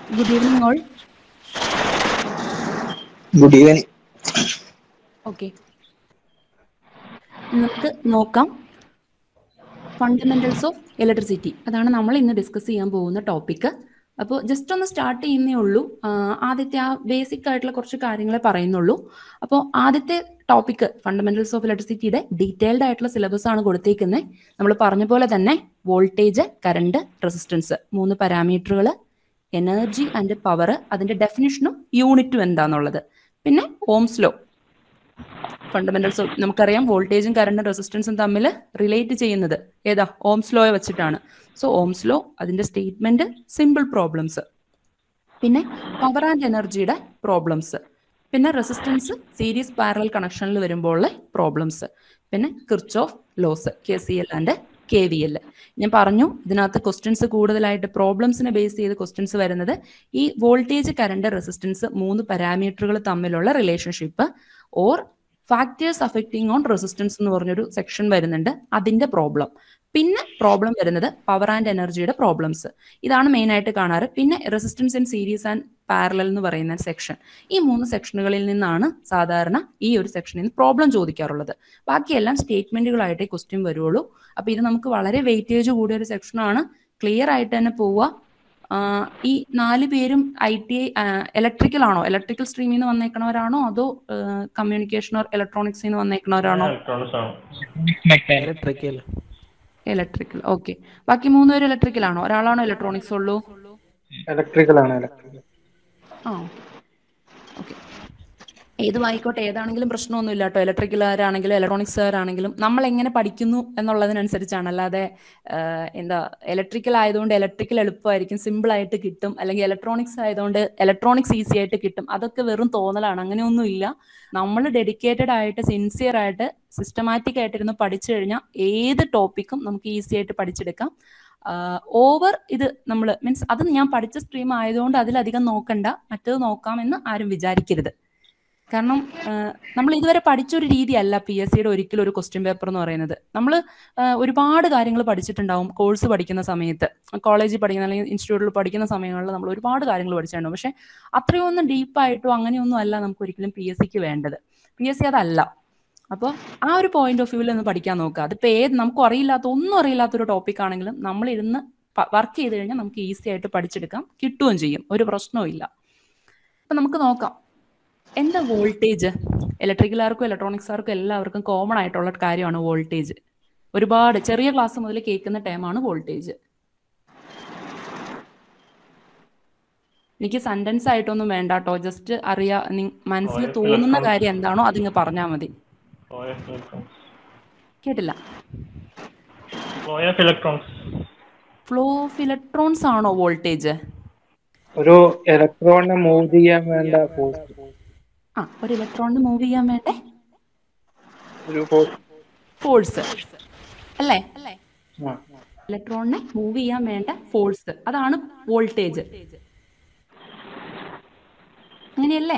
Good evening all good evening okay നമുക്ക് നോക്കാം fundamentals of electricity അതാണ് നമ്മൾ ഇന്ന് ഡിസ്കസ് ചെയ്യാൻ പോകുന്ന ടോപ്പിക്ക് അപ്പോൾ ജസ്റ്റ് ഒന്ന് സ്റ്റാർട്ട് ചെയ്യുന്നേ ഉള്ളൂ ആ, ആദ്യത്തെ ആ ബേസിക് ആയിട്ടുള്ള കുറച്ച് കാര്യങ്ങളെ പറയുന്നുള്ളൂ അപ്പോൾ ആദ്യത്തെ ടോപ്പിക്ക് ഫണ്ടമെന്റൽസ് ഓഫ് ഇലക്ട്രിസിറ്റിയുടെ ഡീറ്റെയിൽഡ് ആയിട്ടുള്ള സിലബസ് ആണ് കൊടുത്തേക്കുന്നത് നമ്മൾ പറഞ്ഞ പോലെ തന്നെ വോൾട്ടേജ് കറണ്ട് റെസിസ്റ്റൻസ് മൂന്ന് പാരാമീറ്ററുകൾ എനർജി ആൻഡ് പവർ അതിന്റെ ഡെഫിനിഷനും യൂണിറ്റും എന്താന്നുള്ളത് പിന്നെ ഓംസ് ലോ ഫണ്ടമെന്റൽസ് നമുക്കറിയാം വോൾട്ടേജും കറണ്ടും റെസിസ്റ്റൻസും തമ്മിൽ റിലേറ്റ് ചെയ്യുന്നത് ഏതാ ഓംസ് ലോയെ വെച്ചിട്ടാണ് സോ ഓംസ് ലോ അതിന്റെ സ്റ്റേറ്റ്മെന്റ് സിമ്പിൾ പ്രോബ്ലംസ് പിന്നെ പവർ ആൻഡ് എനർജിയുടെ പ്രോബ്ലംസ് പിന്നെ റെസിസ്റ്റൻസ് സീരീസ് പാരലൽ കണക്ഷനിൽ വരുമ്പോൾ ഉള്ള പ്രോബ്ലംസ് പിന്നെ Kirchhoff's laws K C L and K V L ഞാൻ പറഞ്ഞു ഇതിനകത്ത് ക്വസ്റ്റ്യൻസ് കൂടുതലായിട്ട് പ്രോബ്ലംസിനെ ബേസ് ചെയ്ത് ക്വസ്റ്റ്യൻസ് വരുന്നത് ഈ വോൾട്ടേജ് കറണ്ട് റെസിസ്റ്റൻസ് മൂന്ന് പാരാമീറ്ററുകൾ തമ്മിലുള്ള relationship or factors affecting on resistance എന്ന് പറഞ്ഞൊരു സെക്ഷൻ വരുന്നുണ്ട് അതിന്റെ പ്രോബ്ലം പിന്നെ പ്രോബ്ലം വരുന്നത് പവർ ആൻഡ് എനർജിയുടെ പ്രോബ്ലംസ് ഇതാണ് മെയിൻ ആയിട്ട് കാണാറ് പിന്നെ resistance in series and parallel എന്ന് പറയുന്ന സെക്ഷൻ ഈ മൂന്ന് സെക്ഷനുകളിൽ നിന്നാണ് സാധാരണ ഈ ഒരു സെക്ഷനിൽ നിന്ന് പ്രോബ്ലം ചോദിക്കാറുള്ളത് ബാക്കിയെല്ലാം സ്റ്റേറ്റ്മെന്റുകളായിട്ടേ ക്വസ്റ്റ്യൻ വരുള്ളൂ അപ്പൊ ഇത് നമുക്ക് വളരെ വെയിറ്റേജ് കൂടിയ ഒരു സെക്ഷനാണ് ക്ലിയർ ആയിട്ട് തന്നെ പോവുക ആഹ് ഈ നാല് പേരും ഐ ടി ഐ ഇലക്ട്രിക്കൽ ആണോ ഇലക്ട്രിക്കൽ സ്ട്രീമിൽ നിന്ന് വന്നേക്കണവരാണോ അതോ കമ്മ്യൂണിക്കേഷൻ ഓർ ഇലക്ട്രോണിക്സിൽ നിന്ന് വന്നേക്കണവരാണോ ഇലക്ട്രോണിക്സ് ആണ് ഇലക്ട്രിക്കൽ ഇലക്ട്രിക്കൽ ഓക്കെ ബാക്കി മൂന്നുപേരും ഇലക്ട്രിക്കൽ ആണോ ഒരാളാണോ ഇലക്ട്രോണിക്സ് ഉള്ളൂ ഇലക്ട്രിക്കൽ ആണ് ഇലക്ട്രിക്കൽ ആ ഓക്കെ ഏതും ആയിക്കോട്ടെ ഏതാണെങ്കിലും പ്രശ്നമൊന്നുമില്ല കേട്ടോ ഇലക്ട്രിക്കലുകാരാണെങ്കിലും ഇലക്ട്രോണിക്സുകാരാണെങ്കിലും നമ്മൾ എങ്ങനെ പഠിക്കുന്നു എന്നുള്ളതിനനുസരിച്ചാണ് അല്ലാതെ ആഹ്, എന്താ ഇലക്ട്രിക്കൽ ആയതുകൊണ്ട് ഇലക്ട്രിക്കൽ എളുപ്പമായിരിക്കും സിമ്പിൾ ആയിട്ട് കിട്ടും അല്ലെങ്കിൽ ഇലക്ട്രോണിക്സ് ആയതുകൊണ്ട് ഇലക്ട്രോണിക്സ് ഈസി ആയിട്ട് കിട്ടും അതൊക്കെ വെറും തോന്നലാണ് അങ്ങനെയൊന്നുമില്ല നമ്മൾ ഡെഡിക്കേറ്റഡ് ആയിട്ട് സിൻസിയർ ആയിട്ട് സിസ്റ്റമാറ്റിക് ആയിട്ടിരുന്ന് പഠിച്ചു കഴിഞ്ഞാൽ ഏത് ടോപ്പിക്കും നമുക്ക് ഈസി ആയിട്ട് പഠിച്ചെടുക്കാം ഓവർ ഇത് നമ്മൾ മീൻസ് അത് ഞാൻ പഠിച്ച സ്ട്രീം ആയതുകൊണ്ട് അതിലധികം നോക്കണ്ട മറ്റത് നോക്കാമെന്ന് ആരും വിചാരിക്കരുത് കാരണം നമ്മൾ ഇതുവരെ പഠിച്ച ഒരു രീതിയല്ല പി എസ് സിയുടെ ഒരിക്കലും ഒരു ക്വസ്റ്റ്യൻ പേപ്പർ എന്ന് പറയുന്നത് നമ്മൾ ഒരുപാട് കാര്യങ്ങൾ പഠിച്ചിട്ടുണ്ടാവും കോഴ്സ് പഠിക്കുന്ന സമയത്ത് കോളേജിൽ പഠിക്കുന്ന അല്ലെങ്കിൽ ഇൻസ്റ്റിറ്റ്യൂട്ടിൽ പഠിക്കുന്ന സമയങ്ങളിൽ നമ്മൾ ഒരുപാട് കാര്യങ്ങൾ പഠിച്ചിട്ടുണ്ടാവും പക്ഷെ അത്രയൊന്നും ഡീപ്പായിട്ടോ അങ്ങനെയൊന്നും അല്ല നമുക്ക് ഒരിക്കലും പി എസ് സിക്ക് വേണ്ടത് പി എസ് സി അതല്ല അപ്പോൾ ആ ഒരു പോയിന്റ് ഓഫ് വ്യൂവിൽ ഒന്ന് പഠിക്കാൻ നോക്കുക അതിപ്പോൾ ഏത് നമുക്കും അറിയില്ലാത്ത ഒന്നും അറിയില്ലാത്ത ഒരു ടോപ്പിക് ആണെങ്കിലും നമ്മൾ ഇരുന്ന് വർക്ക് ചെയ്ത് കഴിഞ്ഞാൽ നമുക്ക് ഈസി ആയിട്ട് പഠിച്ചെടുക്കാം കിട്ടുകയും ചെയ്യും ഒരു പ്രശ്നവും ഇല്ല അപ്പം നമുക്ക് നോക്കാം എന്താ വോൾട്ടേജ് ഇലക്ട്രിക്കലാർക്കും ഇലക്ട്രോണിക്സുകാർക്കും എല്ലാവർക്കും കോമൺ ആയിട്ടുള്ള കാര്യമാണ് വോൾട്ടേജ് ഒരുപാട് ചെറിയ ക്ലാസ് മുതൽ കേൾക്കുന്ന ടൈമാണ് വോൾട്ടേജ് എനിക്ക് സെന്റൻസ് ആയിട്ടൊന്നും വേണ്ട കേട്ടോ ജസ്റ്റ് അറിയാ നി- മനസ്സിൽ ഓ, തോന്നുന്ന electronics. കാര്യം എന്താണോ അതിങ്ങ് പറഞ്ഞാൽ മതി ഫ്ലോ ഓഫ് ഇലക്ട്രോൺസ് കേട്ടില്ല flow of electrons flow of electrons ആണോ വോൾട്ടേജ് ഒരു ഇലക്ട്രോണിനെ മൂവ് ചെയ്യാൻ വേണ്ട ഫോഴ്സ് ആ ഒരു ഇലക്ട്രോണിന് മൂവ് ചെയ്യാൻ വേണ്ടേ ഒരു ഫോഴ്സ് ഫോഴ്സ് അല്ലേ ആ ഇലക്ട്രോണിനെ മൂവ് ചെയ്യാൻ വേണ്ട ഫോഴ്സ് അതാണ് വോൾട്ടേജ് അങ്ങനെയല്ലേ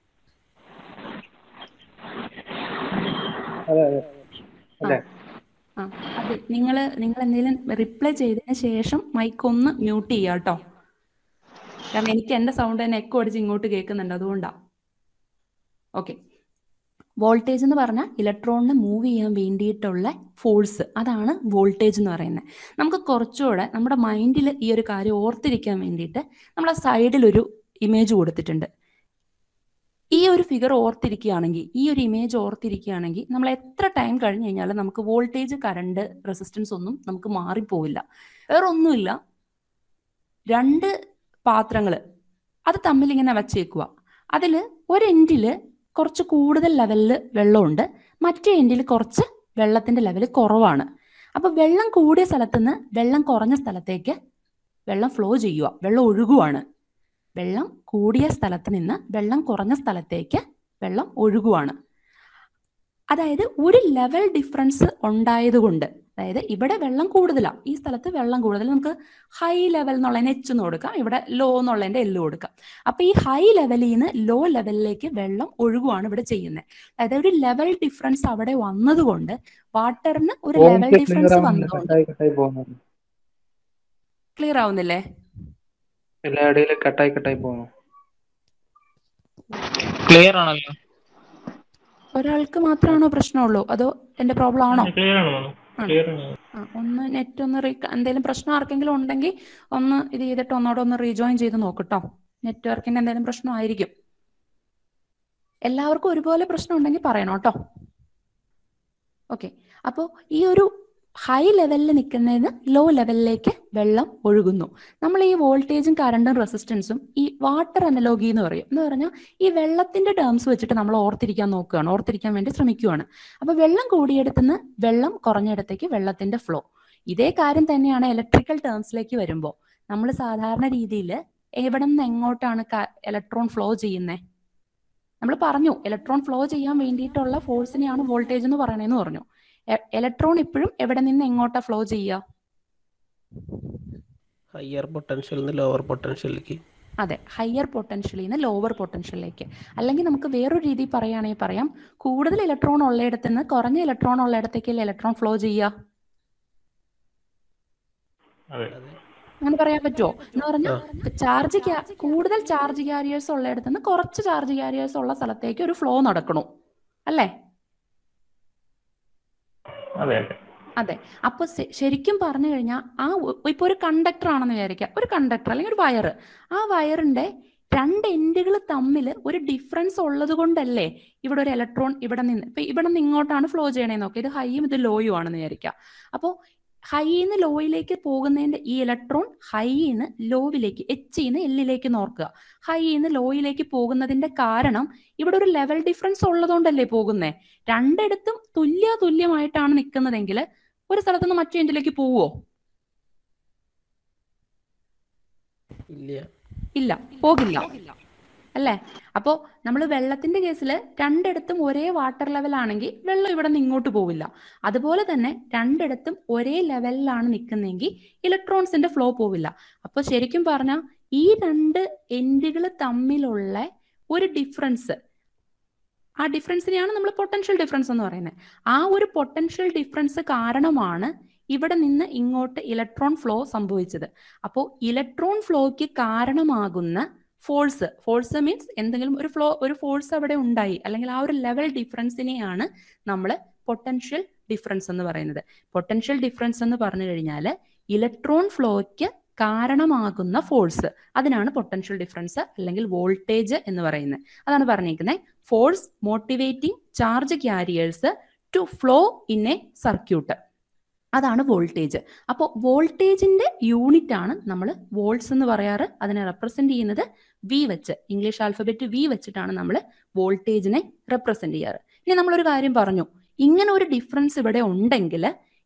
അതെ അതെ അതെ ആ അതെ നിങ്ങൾ നിങ്ങൾ എന്തെങ്കിലും റിപ്ലൈ ചെയ്തതിന് ശേഷം മൈക്ക് ഒന്ന് മ്യൂട്ട് ചെയ്യുക കേട്ടോ കാരണം എനിക്ക് എൻ്റെ സൗണ്ട് തന്നെ എക്കോ അടിച്ച് ഇങ്ങോട്ട് കേൾക്കുന്നുണ്ട് അതുകൊണ്ടാ ഓക്കെ വോൾട്ടേജ് എന്ന് പറഞ്ഞാൽ ഇലക്ട്രോണിനെ മൂവ് ചെയ്യാൻ വേണ്ടിയിട്ടുള്ള ഫോഴ്സ് അതാണ് വോൾട്ടേജ് എന്ന് പറയുന്നത് നമുക്ക് കുറച്ചുകൂടെ നമ്മുടെ മൈൻഡിൽ ഈ ഒരു കാര്യം ഓർത്തിരിക്കാൻ വേണ്ടിയിട്ട് നമ്മളെ സൈഡിലൊരു ഇമേജ് കൊടുത്തിട്ടുണ്ട് ഈ ഒരു ഫിഗർ ഓർത്തിരിക്കുകയാണെങ്കിൽ ഈ ഒരു ഇമേജ് ഓർത്തിരിക്കുകയാണെങ്കിൽ നമ്മൾ എത്ര ടൈം കഴിഞ്ഞ് കഴിഞ്ഞാൽ നമുക്ക് വോൾട്ടേജ് കറണ്ട് റെസിസ്റ്റൻസ് ഒന്നും നമുക്ക് മാറിപ്പോവില്ല വേറെ ഒന്നുമില്ല രണ്ട് പാത്രങ്ങൾ അത് തമ്മിൽ ഇങ്ങനെ വച്ചേക്കുക അതിൽ ഒരു എൻഡിൽ കുറച്ച് കൂടുതൽ ലെവലിൽ വെള്ളമുണ്ട് മറ്റേ എൻഡിൽ കുറച്ച് വെള്ളത്തിന്റെ ലെവൽ കുറവാണ് അപ്പൊ വെള്ളം കൂടിയ സ്ഥലത്ത് നിന്ന് വെള്ളം കുറഞ്ഞ സ്ഥലത്തേക്ക് വെള്ളം ഫ്ലോ ചെയ്യുക വെള്ളം ഒഴുകുവാണ് വെള്ളം കൂടിയ സ്ഥലത്ത് നിന്ന് വെള്ളം കുറഞ്ഞ സ്ഥലത്തേക്ക് വെള്ളം ഒഴുകുവാണ് അതായത് ഒരു ലെവൽ ഡിഫറൻസ് ഉണ്ടായതുകൊണ്ട് അതായത് ഇവിടെ വെള്ളം കൂടുതലാണ് ഈ സ്ഥലത്ത് വെള്ളം കൂടുതൽ നമുക്ക് ഹൈ ലെവൽ എന്നുള്ളതിന് എച്ച് എന്ന് കൊടുക്കാം ഇവിടെ ലോ എന്നുള്ളതിന്റെ എല്ല് കൊടുക്കാം അപ്പൊ ഈ ഹൈ ലെവലിൽ നിന്ന് ലോ ലെവലിലേക്ക് വെള്ളം ഒഴുകുവാണ് ഇവിടെ ചെയ്യുന്നത് അതായത് ഒരു ലെവൽ ഡിഫറൻസ് അവിടെ വന്നതുകൊണ്ട് വാട്ടറിന് ഒരു ലെവൽ ക്ലിയർ ഡിഫറൻസ് ആവുന്നില്ല വന്നതുകൊണ്ട് കട്ടായി കട്ടായി പോകുന്നത് ക്ലിയർ ആവുന്നില്ലേ എല്ലാ ഇടയിൽ കട്ടായി കട്ടായി പോകുന്നു ക്ലിയർ ആണല്ലോ ഒരാൾക്ക് മാത്രമാണോ പ്രശ്നമുള്ളൂ അതോ എന്റെ പ്രോബ്ലം ആണോ ക്ലിയർ ആണ് മാം ആണ്. ക്ലിയർ ആണ് ആ, ഒന്ന് നെറ്റ് ഒന്ന് റീ എന്തെങ്കിലും പ്രശ്നം ആർക്കെങ്കിലും ഉണ്ടെങ്കിൽ ഒന്ന് ഇത് ചെയ്തിട്ട് ഒന്നോടെ ഒന്ന് റീജോയിൻ ചെയ്ത് നോക്കട്ടോ നെറ്റ്വർക്കിന്റെ എന്തെങ്കിലും പ്രശ്നമായിരിക്കും എല്ലാവർക്കും ഒരുപോലെ പ്രശ്നം ഉണ്ടെങ്കിൽ പറയണം കേട്ടോ ഓക്കെ അപ്പോൾ ഈ ഒരു ഹൈ ലെവലിൽ നിൽക്കുന്നതിന് ലോ ലെവലിലേക്ക് വെള്ളം ഒഴുകുന്നു നമ്മൾ ഈ വോൾട്ടേജും കറണ്ടും റെസിസ്റ്റൻസും ഈ വാട്ടർ അനലോഗി എന്ന് പറയും എന്ന് പറഞ്ഞാൽ ഈ വെള്ളത്തിന്റെ ടേംസ് വെച്ചിട്ട് നമ്മൾ ഓർത്തിരിക്കാൻ നോക്കുകയാണ് ഓർത്തിരിക്കാൻ വേണ്ടി ശ്രമിക്കുകയാണ് അപ്പൊ വെള്ളം കൂടിയെടുത്തുനിന്ന് വെള്ളം കുറഞ്ഞിടത്തേക്ക് വെള്ളത്തിന്റെ ഫ്ലോ ഇതേ കാര്യം തന്നെയാണ് ഇലക്ട്രിക്കൽ ടേംസിലേക്ക് വരുമ്പോൾ നമ്മൾ സാധാരണ രീതിയിൽ എവിടെ നിന്ന് എങ്ങോട്ടാണ് ഇലക്ട്രോൺ ഫ്ലോ ചെയ്യുന്നത് നമ്മൾ പറഞ്ഞു ഇലക്ട്രോൺ ഫ്ലോ ചെയ്യാൻ വേണ്ടിയിട്ടുള്ള ഫോഴ്സിനെയാണ് വോൾട്ടേജ് എന്ന് പറയണേന്ന് പറഞ്ഞു ഇലക്ട്രോൺ ഇപ്പോഴും എവിടെ നിന്ന് എങ്ങോട്ടാ ഫ്ലോ ചെയ്യുക ഹയർ പൊട്ടൻഷ്യൽ നിന്ന് ലോവർ പൊട്ടൻഷ്യലിലേക്ക് അതെ ഹയർ പൊട്ടൻഷ്യലിൽ നിന്ന് ലോവർ പൊട്ടൻഷ്യലിലേക്ക് അല്ലെങ്കിൽ നമുക്ക് വേറൊരു രീതി പറയുകയാണെങ്കിൽ പറയാം കൂടുതൽ ഇലക്ട്രോൺ ഉള്ളയിടത്ത് നിന്ന് കുറഞ്ഞ ഇലക്ട്രോൺ ഉള്ളയിടത്തേക്കല്ലേ ഇലക്ട്രോൺ ഫ്ലോ ചെയ്യുക അതെ അങ്ങനെ പറയാൻ പറ്റുമോ എന്ന് പറഞ്ഞാൽ ചാർജ് കൂടുതൽ ചാർജ് ക്യാരിയേഴ്സ് ഉള്ളയിടത്ത് നിന്ന് കുറച്ച് ചാർജ് ക്യാരിയേഴ്സ് ഉള്ള സ്ഥലത്തേക്ക് ഒരു ഫ്ലോ നടക്കണു അല്ലേ അതെ അതെ അതെ അപ്പൊ ശ- ശരിക്കും പറഞ്ഞു കഴിഞ്ഞാൽ ആ ഒ- ഇപ്പൊ ഒരു കണ്ടക്ടർ ആണെന്ന് വിചാരിക്കാം ഒരു കണ്ടക്ടർ അല്ലെങ്കിൽ ഒരു വയർ ആ വയറിന്റെ രണ്ട് എൻഡുകൾ തമ്മിൽ ഒരു ഡിഫറൻസ് ഉള്ളത് കൊണ്ടല്ലേ ഇവിടെ ഒരു ഇലക്ട്രോൺ ഇവിടെ നിന്ന് ഇപ്പൊ ഇവിടെ നിന്ന് ഇങ്ങോട്ടാണ് ഫ്ലോ ചെയ്യണേന്ന് നോക്കാം ഇത് ഹൈയും ഇത് ലോയും ആണെന്ന് വിചാരിക്കാം അപ്പോൾ ഹൈന്ന് ലോയിലേക്ക് പോകുന്നതിന്റെ ഈ ഇലക്ട്രോൺ ഹൈന്ന് ലോവിലേക്ക് എച്ചിന്ന് എല്ലിലേക്ക് നോർക്കുക ഹൈന്ന് ലോയിലേക്ക് പോകുന്നതിന്റെ കാരണം ഇവിടെ ഒരു ലെവൽ ഡിഫറൻസ് ഉള്ളതുകൊണ്ടല്ലേ പോകുന്നേ രണ്ടിടത്തും തുല്യ തുല്യമായിട്ടാണ് നിൽക്കുന്നതെങ്കിൽ ഒരു സ്ഥലത്ത് നിന്ന് മറ്റു എൻഡിലേക്ക് പോവോ ഇല്ല ഇല്ല പോകില്ല അല്ലേ അപ്പോൾ നമ്മൾ വെള്ളത്തിന്റെ കേസിൽ രണ്ടിടത്തും ഒരേ വാട്ടർ ലെവൽ ആണെങ്കിൽ വെള്ളം ഇവിടെ നിന്ന് ഇങ്ങോട്ട് പോവില്ല അതുപോലെ തന്നെ രണ്ടിടത്തും ഒരേ ലെവലിലാണ് നിൽക്കുന്നതെങ്കിൽ ഇലക്ട്രോൺസിന്റെ ഫ്ലോ പോവില്ല അപ്പോൾ ശരിക്കും പറഞ്ഞാൽ ഈ രണ്ട് എൻഡുകൾ തമ്മിലുള്ള ഒരു ഡിഫറൻസ് ആ ഡിഫറൻസിനെയാണ് നമ്മൾ പൊട്ടൻഷ്യൽ ഡിഫറൻസ് എന്ന് പറയുന്നത് ആ ഒരു പൊട്ടൻഷ്യൽ ഡിഫറൻസ് കാരണമാണ് ഇവിടെ നിന്ന് ഇങ്ങോട്ട് ഇലക്ട്രോൺ ഫ്ലോ സംഭവിച്ചത് അപ്പോൾ ഇലക്ട്രോൺ ഫ്ലോയ്ക്ക് കാരണമാകുന്ന ഫോഴ്സ് ഫോഴ്സ് മീൻസ് എന്തെങ്കിലും ഒരു ഫ്ലോ ഒരു ഫോഴ്സ് അവിടെ ഉണ്ടായി അല്ലെങ്കിൽ ആ ഒരു ലെവൽ ഡിഫറൻസിനെയാണ് നമ്മൾ പൊട്ടൻഷ്യൽ ഡിഫറൻസ് എന്ന് പറയുന്നത് പൊട്ടൻഷ്യൽ ഡിഫറൻസ് എന്ന് പറഞ്ഞു കഴിഞ്ഞാൽ ഇലക്ട്രോൺ ഫ്ലോയ്ക്ക് കാരണമാകുന്ന ഫോഴ്സ് അതിനാണ് പൊട്ടൻഷ്യൽ ഡിഫറൻസ് അല്ലെങ്കിൽ വോൾട്ടേജ് എന്ന് പറയുന്നത് അതാണ് പറഞ്ഞിരിക്കുന്നത് force motivating charge carriers to flow in a circuit അതാണ് വോൾട്ടേജ് അപ്പോൾ വോൾട്ടേജിന്റെ യൂണിറ്റ് ആണ് നമ്മൾ വോൾട്സ് എന്ന് പറയാറ് അതിനെ റെപ്രസെന്റ് ചെയ്യുന്നത് വി വെച്ച് ഇംഗ്ലീഷ് ആൽഫബറ്റ് വി വെച്ചിട്ടാണ് നമ്മൾ വോൾട്ടേജിനെ റെപ്രസെന്റ് ചെയ്യാറ് ഇനി നമ്മളൊരു കാര്യം പറഞ്ഞു ഇങ്ങനെ ഒരു ഡിഫറൻസ് ഇവിടെ ഉണ്ടെങ്കിൽ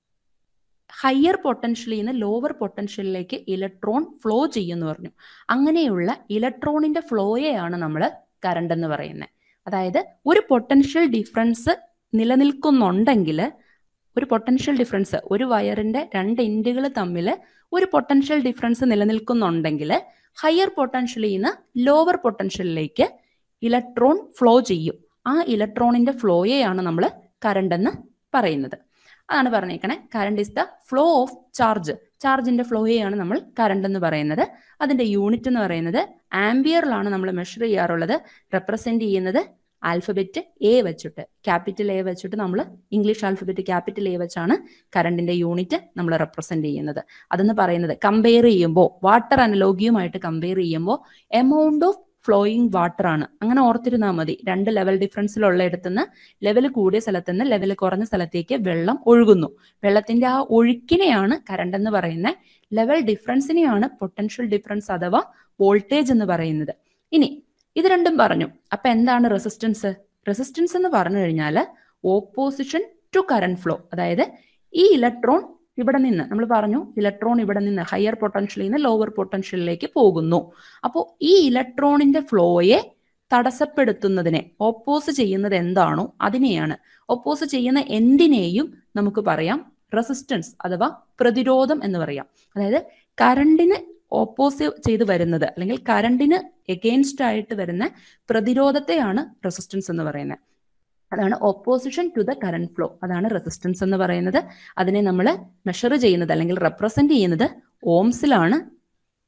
ഹയർ പൊട്ടൻഷ്യലിൽ നിന്ന് ലോവർ പൊട്ടൻഷ്യലിലേക്ക് ഇലക്ട്രോൺ ഫ്ലോ ചെയ്യുമെന്ന് പറഞ്ഞു അങ്ങനെയുള്ള ഇലക്ട്രോണിന്റെ ഫ്ലോയെയാണ് നമ്മൾ കറണ്ട് എന്ന് പറയുന്നത് അതായത് ഒരു പൊട്ടൻഷ്യൽ ഡിഫറൻസ് നിലനിൽക്കുന്നുണ്ടെങ്കിൽ ഒരു പൊട്ടൻഷ്യൽ ഡിഫറൻസ് ഒരു വയറിന്റെ രണ്ട് എൻഡുകൾ തമ്മിൽ ഒരു പൊട്ടൻഷ്യൽ ഡിഫറൻസ് നിലനിൽക്കുന്നുണ്ടെങ്കിൽ ഹയർ പൊട്ടൻഷ്യലിൽ നിന്ന് ലോവർ പൊട്ടൻഷ്യലിലേക്ക് ഇലക്ട്രോൺ ഫ്ലോ ചെയ്യും ആ ഇലക്ട്രോണിന്റെ ഫ്ലോയെയാണ് നമ്മൾ കറണ്ട് എന്ന് പറയുന്നത് അതാണ് പറഞ്ഞേക്കണേ current is the flow of charge ചാർജിന്റെ ഫ്ലോയെയാണ് നമ്മൾ കറണ്ട് എന്ന് പറയുന്നത് അതിന്റെ യൂണിറ്റ് എന്ന് പറയുന്നത് ആംബിയറിലാണ് നമ്മൾ മെഷർ ചെയ്യാറുള്ളത് റെപ്രസെന്റ് ചെയ്യുന്നത് ആൽഫബറ്റ് എ വെച്ചിട്ട് ക്യാപിറ്റൽ എ വെച്ചിട്ട് നമ്മൾ ഇംഗ്ലീഷ് ആൽഫബറ്റ് ക്യാപിറ്റൽ എ വെച്ചാണ് കറണ്ടിന്റെ യൂണിറ്റ് നമ്മൾ റെപ്രസെന്റ് ചെയ്യുന്നത് അതെന്ന് പറയുന്നത് കമ്പയർ ചെയ്യുമ്പോൾ വാട്ടർ അനലോഗിയുമായിട്ട് കമ്പയർ ചെയ്യുമ്പോൾ എമൗണ്ട് ഓഫ് ഫ്ലോയിങ് വാട്ടർ ആണ് അങ്ങനെ ഓർത്തിരുന്നാൽ മതി രണ്ട് ലെവൽ ഡിഫറൻസിലുള്ള ഇടത്തുനിന്ന് ലെവൽ കൂടിയ സ്ഥലത്ത് നിന്ന് ലെവൽ കുറഞ്ഞ സ്ഥലത്തേക്ക് വെള്ളം ഒഴുകുന്നു വെള്ളത്തിന്റെ ആ ഒഴുക്കിനെയാണ് കറണ്ട് എന്ന് പറയുന്നത് ലെവൽ ഡിഫറൻസിനെയാണ് പൊട്ടൻഷ്യൽ ഡിഫറൻസ് അഥവാ വോൾട്ടേജ് എന്ന് പറയുന്നത് ഇനി ഇത് രണ്ടും പറഞ്ഞു അപ്പൊ എന്താണ് റെസിസ്റ്റൻസ് റെസിസ്റ്റൻസ് എന്ന് പറഞ്ഞു കഴിഞ്ഞാൽ ഓപ്പോസിഷൻ ടു കറണ്ട് ഫ്ലോ അതായത് ഈ ഇലക്ട്രോൺ ഇവിടെ നിന്ന് നമ്മൾ പറഞ്ഞു ഇലക്ട്രോൺ ഇവിടെ നിന്ന് ഹയർ പൊട്ടൻഷ്യലിൽ നിന്ന് ലോവർ പൊട്ടൻഷ്യലിലേക്ക് പോകുന്നു അപ്പോൾ ഈ ഇലക്ട്രോണിന്റെ ഫ്ലോയെ തടസ്സപ്പെടുത്തുന്നതിനെ ഓപ്പോസ് ചെയ്യുന്നത് എന്താണോ അതിനെയാണ് ഓപ്പോസ് ചെയ്യുന്ന എന്തിനേയും നമുക്ക് പറയാം റെസിസ്റ്റൻസ് അഥവാ പ്രതിരോധം എന്ന് പറയാം അതായത് കറണ്ടിന് ഓപ്പോസ് ചെയ്ത് വരുന്നത് അല്ലെങ്കിൽ കറണ്ടിന് എഗെയിൻസ്റ്റ് ആയിട്ട് വരുന്ന പ്രതിരോധത്തെയാണ് റെസിസ്റ്റൻസ് എന്ന് പറയുന്നത് അതാണ് opposition to the current flow അതാണ് റെസിസ്റ്റൻസ് എന്ന് പറയുന്നത് അതിനെ നമ്മൾ മെഷർ ചെയ്യുന്നത് അല്ലെങ്കിൽ റെപ്രസെന്റ് ചെയ്യുന്നത് ഓംസിലാണ്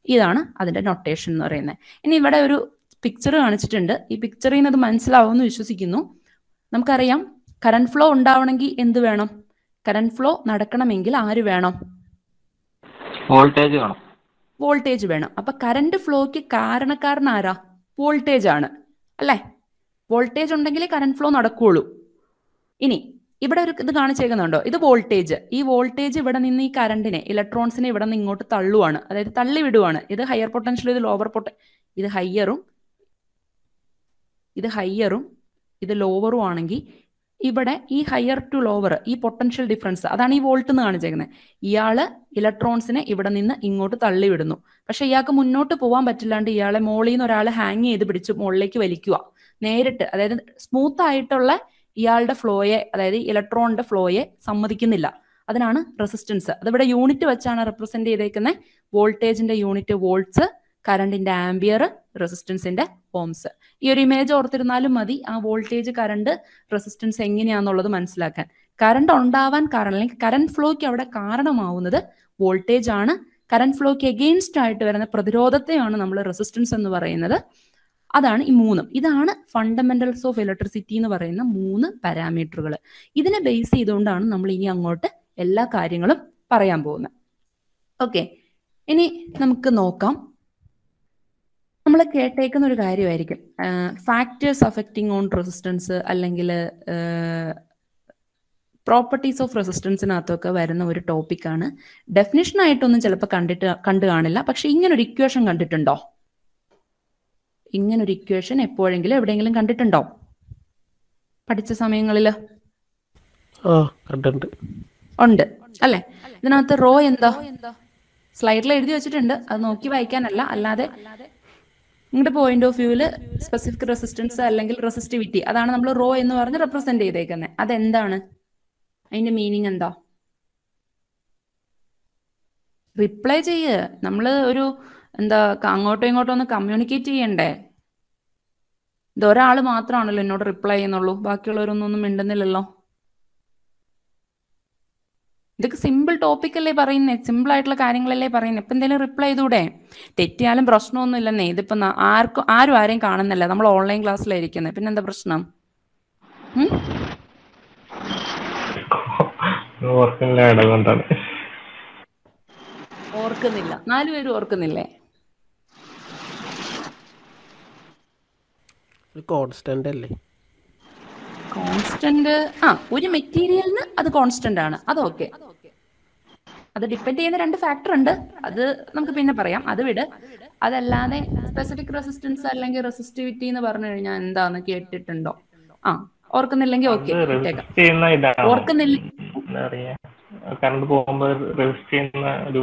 ഇതാണ് അതിന്റെ നൊട്ടേഷൻ എന്ന് പറയുന്നത് ഇനി ഇവിടെ ഒരു പിക്ചർ കാണിച്ചിട്ടുണ്ട് ഈ പിക്ചറിൽ നിന്ന് അത് മനസ്സിലാവുമെന്ന് വിശ്വസിക്കുന്നു നമുക്കറിയാം കറണ്ട് ഫ്ലോ ഉണ്ടാവണമെങ്കിൽ എന്ത് വേണം കറണ്ട് ഫ്ലോ നടക്കണമെങ്കിൽ ആര് വേണം വോൾട്ടേജ് വേണം വോൾട്ടേജ് വേണം അപ്പൊ കറണ്ട് ഫ്ലോയ്ക്ക് കാരണക്കാരൻ ആരാ വോൾട്ടേജ് ആണ് അല്ലേ വോൾട്ടേജ് ഉണ്ടെങ്കിലേ കറണ്ട് ഫ്ലോ നടക്കുകയുള്ളൂ ഇനി ഇവിടെ ഒരു ഇത് കാണിച്ചേക്കുന്നുണ്ടോ ഇത് വോൾട്ടേജ് ഈ വോൾട്ടേജ് ഇവിടെ നിന്ന് ഈ കറണ്ടിനെ ഇലക്ട്രോൺസിനെ ഇവിടെ നിന്ന് ഇങ്ങോട്ട് തള്ളുവാണ് അതായത് തള്ളി വിടുവാണ് ഇത് ഹയർ പൊട്ടൻഷ്യൽ ഇത് ലോവർ പൊട്ട ഇത് ഹയ്യറും ഇത് ഹയ്യറും ഇത് ലോവറും ആണെങ്കിൽ ഇവിടെ ഈ ഹയർ ടു ലോവർ ഈ പൊട്ടൻഷ്യൽ ഡിഫറൻസ് അതാണ് ഈ വോൾട്ട് എന്ന് കാണിച്ചേക്കുന്നത് ഇയാള് ഇലക്ട്രോൺസിനെ ഇവിടെ നിന്ന് ഇങ്ങോട്ട് തള്ളി വിടുന്നു പക്ഷെ ഇയാൾക്ക് മുന്നോട്ട് പോകാൻ പറ്റില്ലാണ്ട് ഇയാളെ മോളിൽ നിന്ന് ഒരാൾ ഹാങ് ചെയ്ത് പിടിച്ച് മുകളിലേക്ക് വലിക്കുക നേരിട്ട് അതായത് സ്മൂത്ത് ആയിട്ടുള്ള ഇയാളുടെ ഫ്ലോയെ അതായത് ഇലക്ട്രോണിന്റെ ഫ്ലോയെ സമ്മതിക്കുന്നില്ല അതിനാണ് റെസിസ്റ്റൻസ് അതിവിടെ യൂണിറ്റ് വെച്ചാണ് റെപ്രസെന്റ് ചെയ്തേക്കുന്നത് വോൾട്ടേജിന്റെ യൂണിറ്റ് വോൾട്സ് കറണ്ടിന്റെ ആംബിയർ റെസിസ്റ്റൻസിന്റെ ഓംസ് ഈ ഒരു ഇമേജ് ഓർത്തിരുന്നാലും മതി ആ വോൾട്ടേജ് കറണ്ട് റെസിസ്റ്റൻസ് എങ്ങനെയാന്നുള്ളത് മനസ്സിലാക്കാൻ കറണ്ട് ഉണ്ടാവാൻ കാരണം അല്ലെങ്കിൽ കറണ്ട് ഫ്ലോയ്ക്ക് അവിടെ കാരണമാവുന്നത് വോൾട്ടേജ് ആണ് കറണ്ട് ഫ്ലോയ്ക്ക് എഗെയിൻസ്റ്റ് ആയിട്ട് വരുന്ന പ്രതിരോധത്തെയാണ് നമ്മൾ റെസിസ്റ്റൻസ് എന്ന് പറയുന്നത് അതാണ് ഈ മൂന്നും ഇതാണ് ഫണ്ടമെന്റൽസ് ഓഫ് ഇലക്ട്രിസിറ്റി എന്ന് പറയുന്ന മൂന്ന് പാരാമീറ്ററുകൾ ഇതിനെ ബേസ് ചെയ്തുകൊണ്ടാണ് നമ്മൾ ഇനി അങ്ങോട്ട് എല്ലാ കാര്യങ്ങളും പറയാൻ പോകുന്നത് ഓക്കെ ഇനി നമുക്ക് നോക്കാം നമ്മൾ കേട്ടേക്കുന്ന ഒരു കാര്യമായിരിക്കും ഫാക്ടേഴ്സ് അഫക്റ്റിംഗ് ഓൺ റെസിസ്റ്റൻസ് അല്ലെങ്കിൽ പ്രോപ്പർട്ടീസ് ഓഫ് റെസിസ്റ്റൻസിനകത്തൊക്കെ വരുന്ന ഒരു ടോപ്പിക്കാണ് ഡെഫിനിഷൻ ആയിട്ടൊന്നും ചിലപ്പോൾ കണ്ടിട്ട് കണ്ടു കാണില്ല പക്ഷെ ഇങ്ങനൊരു ഇക്വേഷൻ കണ്ടിട്ടുണ്ടോ ഇങ്ങനൊരു ഇക്വേഷൻ എപ്പോഴെങ്കിലും എവിടെയെങ്കിലും കണ്ടിട്ടുണ്ടോ പഠിച്ച സമയങ്ങളിൽ ആ കണ്ടിട്ടുണ്ട് ഉണ്ട് അല്ലെ ഇതിനകത്ത് റോ എന്താ സ്ലൈഡിൽ എഴുതി വെച്ചിട്ടുണ്ട് അത് നോക്കി വായിക്കാനല്ല അല്ലാതെ നിങ്ങളുടെ പോയിന്റ് ഓഫ് വ്യൂവിൽ സ്പെസിഫിക് റെസിസ്റ്റൻസ് അല്ലെങ്കിൽ റെസിസ്റ്റിവിറ്റി അതാണ് നമ്മൾ റോ എന്ന് പറഞ്ഞ് റെപ്രസെന്റ് ചെയ്തേക്കുന്നത് അതെന്താണ് അതിന്റെ മീനിങ് എന്താ റിപ്ലൈ ചെയ്യ് നമ്മൾ ഒരു എന്താ ക- അങ്ങോട്ടോ ഇങ്ങോട്ടോ ഒന്ന് കമ്മ്യൂണിക്കേറ്റ് ചെയ്യണ്ടേ ഇത് ഒരാൾ മാത്രമാണല്ലോ എന്നോട് റിപ്ലൈ ചെയ്യുന്നുള്ളൂ ബാക്കിയുള്ളവരൊന്നും ഒന്നും മിണ്ടുന്നില്ലല്ലോ ഇതൊക്കെ സിമ്പിൾ ടോപ്പിക് അല്ലേ പറയുന്നേ സിമ്പിൾ ആയിട്ടുള്ള കാര്യങ്ങളല്ലേ പറയുന്നത് ഇപ്പൊ എന്തെങ്കിലും റിപ്ലൈ ചെയ്തൂടെ തെറ്റിയാലും പ്രശ്നമൊന്നും ഇല്ലെന്നേ ഇതിപ്പോ ന- ആർക്കും ആരും ആരെയും കാണുന്നില്ല നമ്മൾ ഓൺലൈൻ ക്ലാസ്സിലായിരിക്കുന്നത് പിന്നെ എന്താ പ്രശ്നം ഉം? ഓർക്കുന്നില്ല ഇടകൊണ്ടാണ് ഓർക്കുന്നില്ല നാലുപേരും ഓർക്കുന്നില്ലേ ഒരു കോൺസ്റ്റന്റ് അല്ലേ കോൺസ്റ്റന്റ് ആ ഒരു മെറ്റീരിയലിന് അത് കോൺസ്റ്റന്റ് ആണ് അത് ഓക്കെ അത് ഡിപ്പെൻഡ് ചെയ്യുന്ന രണ്ട് ഫാക്ടർ ഉണ്ട് അത് നമുക്ക് പിന്നെ പറയാം അത് വിട് അതല്ലാതെ സ്പെസിഫിക് റെസിസ്റ്റൻസ് അല്ലെങ്കിൽ റെസിസ്റ്റിവിറ്റി എന്ന് പറഞ്ഞു കഴിഞ്ഞാൽ എന്താന്ന് കേട്ടിട്ടുണ്ടോ ആ ഓർക്കുന്നില്ലെങ്കിൽ ഓക്കെ അത് റെസിസ്റ്റ് ചെയ്യുന്ന ഇതാണ് ഓർക്കുന്നില്ല എന്താ പറയാ കറണ്ട് പോകുമ്പോൾ റെസിസ്റ്റ് ചെയ്യുന്ന ഒരു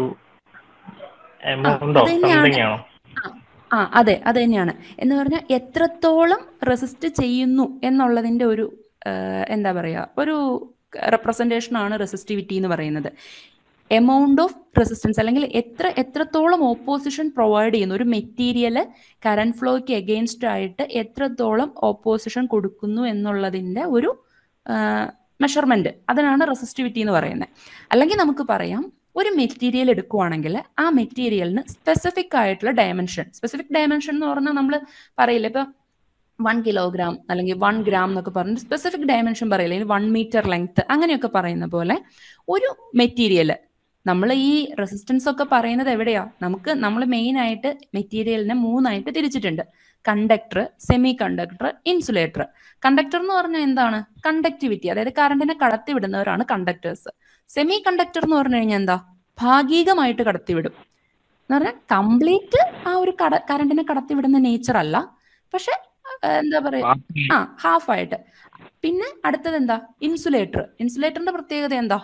എമൗണ്ടോ അതെന്നെയാണ്. സംതിങ് ആണോ ആ അതെ അത് തന്നെയാണ് എന്ന് പറഞ്ഞാൽ എത്രത്തോളം റെസിസ്റ്റ് ചെയ്യുന്നു എന്നുള്ളതിന്റെ ഒരു ആ, എന്താ പറയുക ഒരു റെപ്രസെൻറ്റേഷൻ ആണ് റെസിസ്റ്റിവിറ്റി എന്ന് പറയുന്നത് എമൗണ്ട് ഓഫ് റെസിസ്റ്റൻസ് അല്ലെങ്കിൽ എത്ര എത്രത്തോളം ഓപ്പോസിഷൻ പ്രൊവൈഡ് ചെയ്യുന്നു ഒരു മെറ്റീരിയൽ കറണ്ട് ഫ്ലോയ്ക്ക് എഗെയിൻസ്റ്റ് ആയിട്ട് എത്രത്തോളം ഓപ്പോസിഷൻ കൊടുക്കുന്നു എന്നുള്ളതിന്റെ ഒരു മെഷർമെന്റ് അതിനാണ് റെസിസ്റ്റിവിറ്റി എന്ന് പറയുന്നത് അല്ലെങ്കിൽ നമുക്ക് പറയാം ഒരു മെറ്റീരിയൽ എടുക്കുവാണെങ്കിൽ ആ മെറ്റീരിയലിന് സ്പെസിഫിക് ആയിട്ടുള്ള ഡയമെൻഷൻ സ്പെസിഫിക് ഡയമെൻഷൻ എന്ന് പറഞ്ഞാൽ നമ്മൾ പറയില്ല ഇപ്പൊ വൺ കിലോഗ്രാം അല്ലെങ്കിൽ വൺ ഗ്രാം എന്നൊക്കെ പറഞ്ഞ് സ്പെസിഫിക് ഡയമെൻഷൻ പറയില്ല അല്ലെങ്കിൽ വൺ മീറ്റർ ലെങ്ത് അങ്ങനെയൊക്കെ പറയുന്ന പോലെ ഒരു മെറ്റീരിയൽ നമ്മൾ ഈ റെസിസ്റ്റൻസ് ഒക്കെ പറയുന്നത് എവിടെയാ നമുക്ക് നമ്മൾ മെയിൻ ആയിട്ട് മെറ്റീരിയലിനെ മൂന്നായിട്ട് തിരിച്ചിട്ടുണ്ട് conductor semiconductor insulator conductor എന്ന് പറഞ്ഞാൽ എന്താണ് കണ്ടക്ടിവിറ്റി അതായത് കറണ്ടിനെ കടത്തിവിടുന്നവരാണ് കണ്ടക്ടേഴ്സ് സെമി കണ്ടക്ടർ എന്ന് പറഞ്ഞു കഴിഞ്ഞാൽ എന്താ ഭാഗികമായിട്ട് കടത്തിവിടും എന്ന് പറഞ്ഞാൽ കംപ്ലീറ്റ് ആ ഒരു കട കറണ്ടിനെ കടത്തിവിടുന്ന നേച്ചർ അല്ല പക്ഷെ ആ, എന്താ പറയാ ആ ഹാഫ് ആയിട്ട് പിന്നെ അടുത്തത് എന്താ ഇൻസുലേറ്റർ ഇൻസുലേറ്ററിന്റെ പ്രത്യേകത എന്താ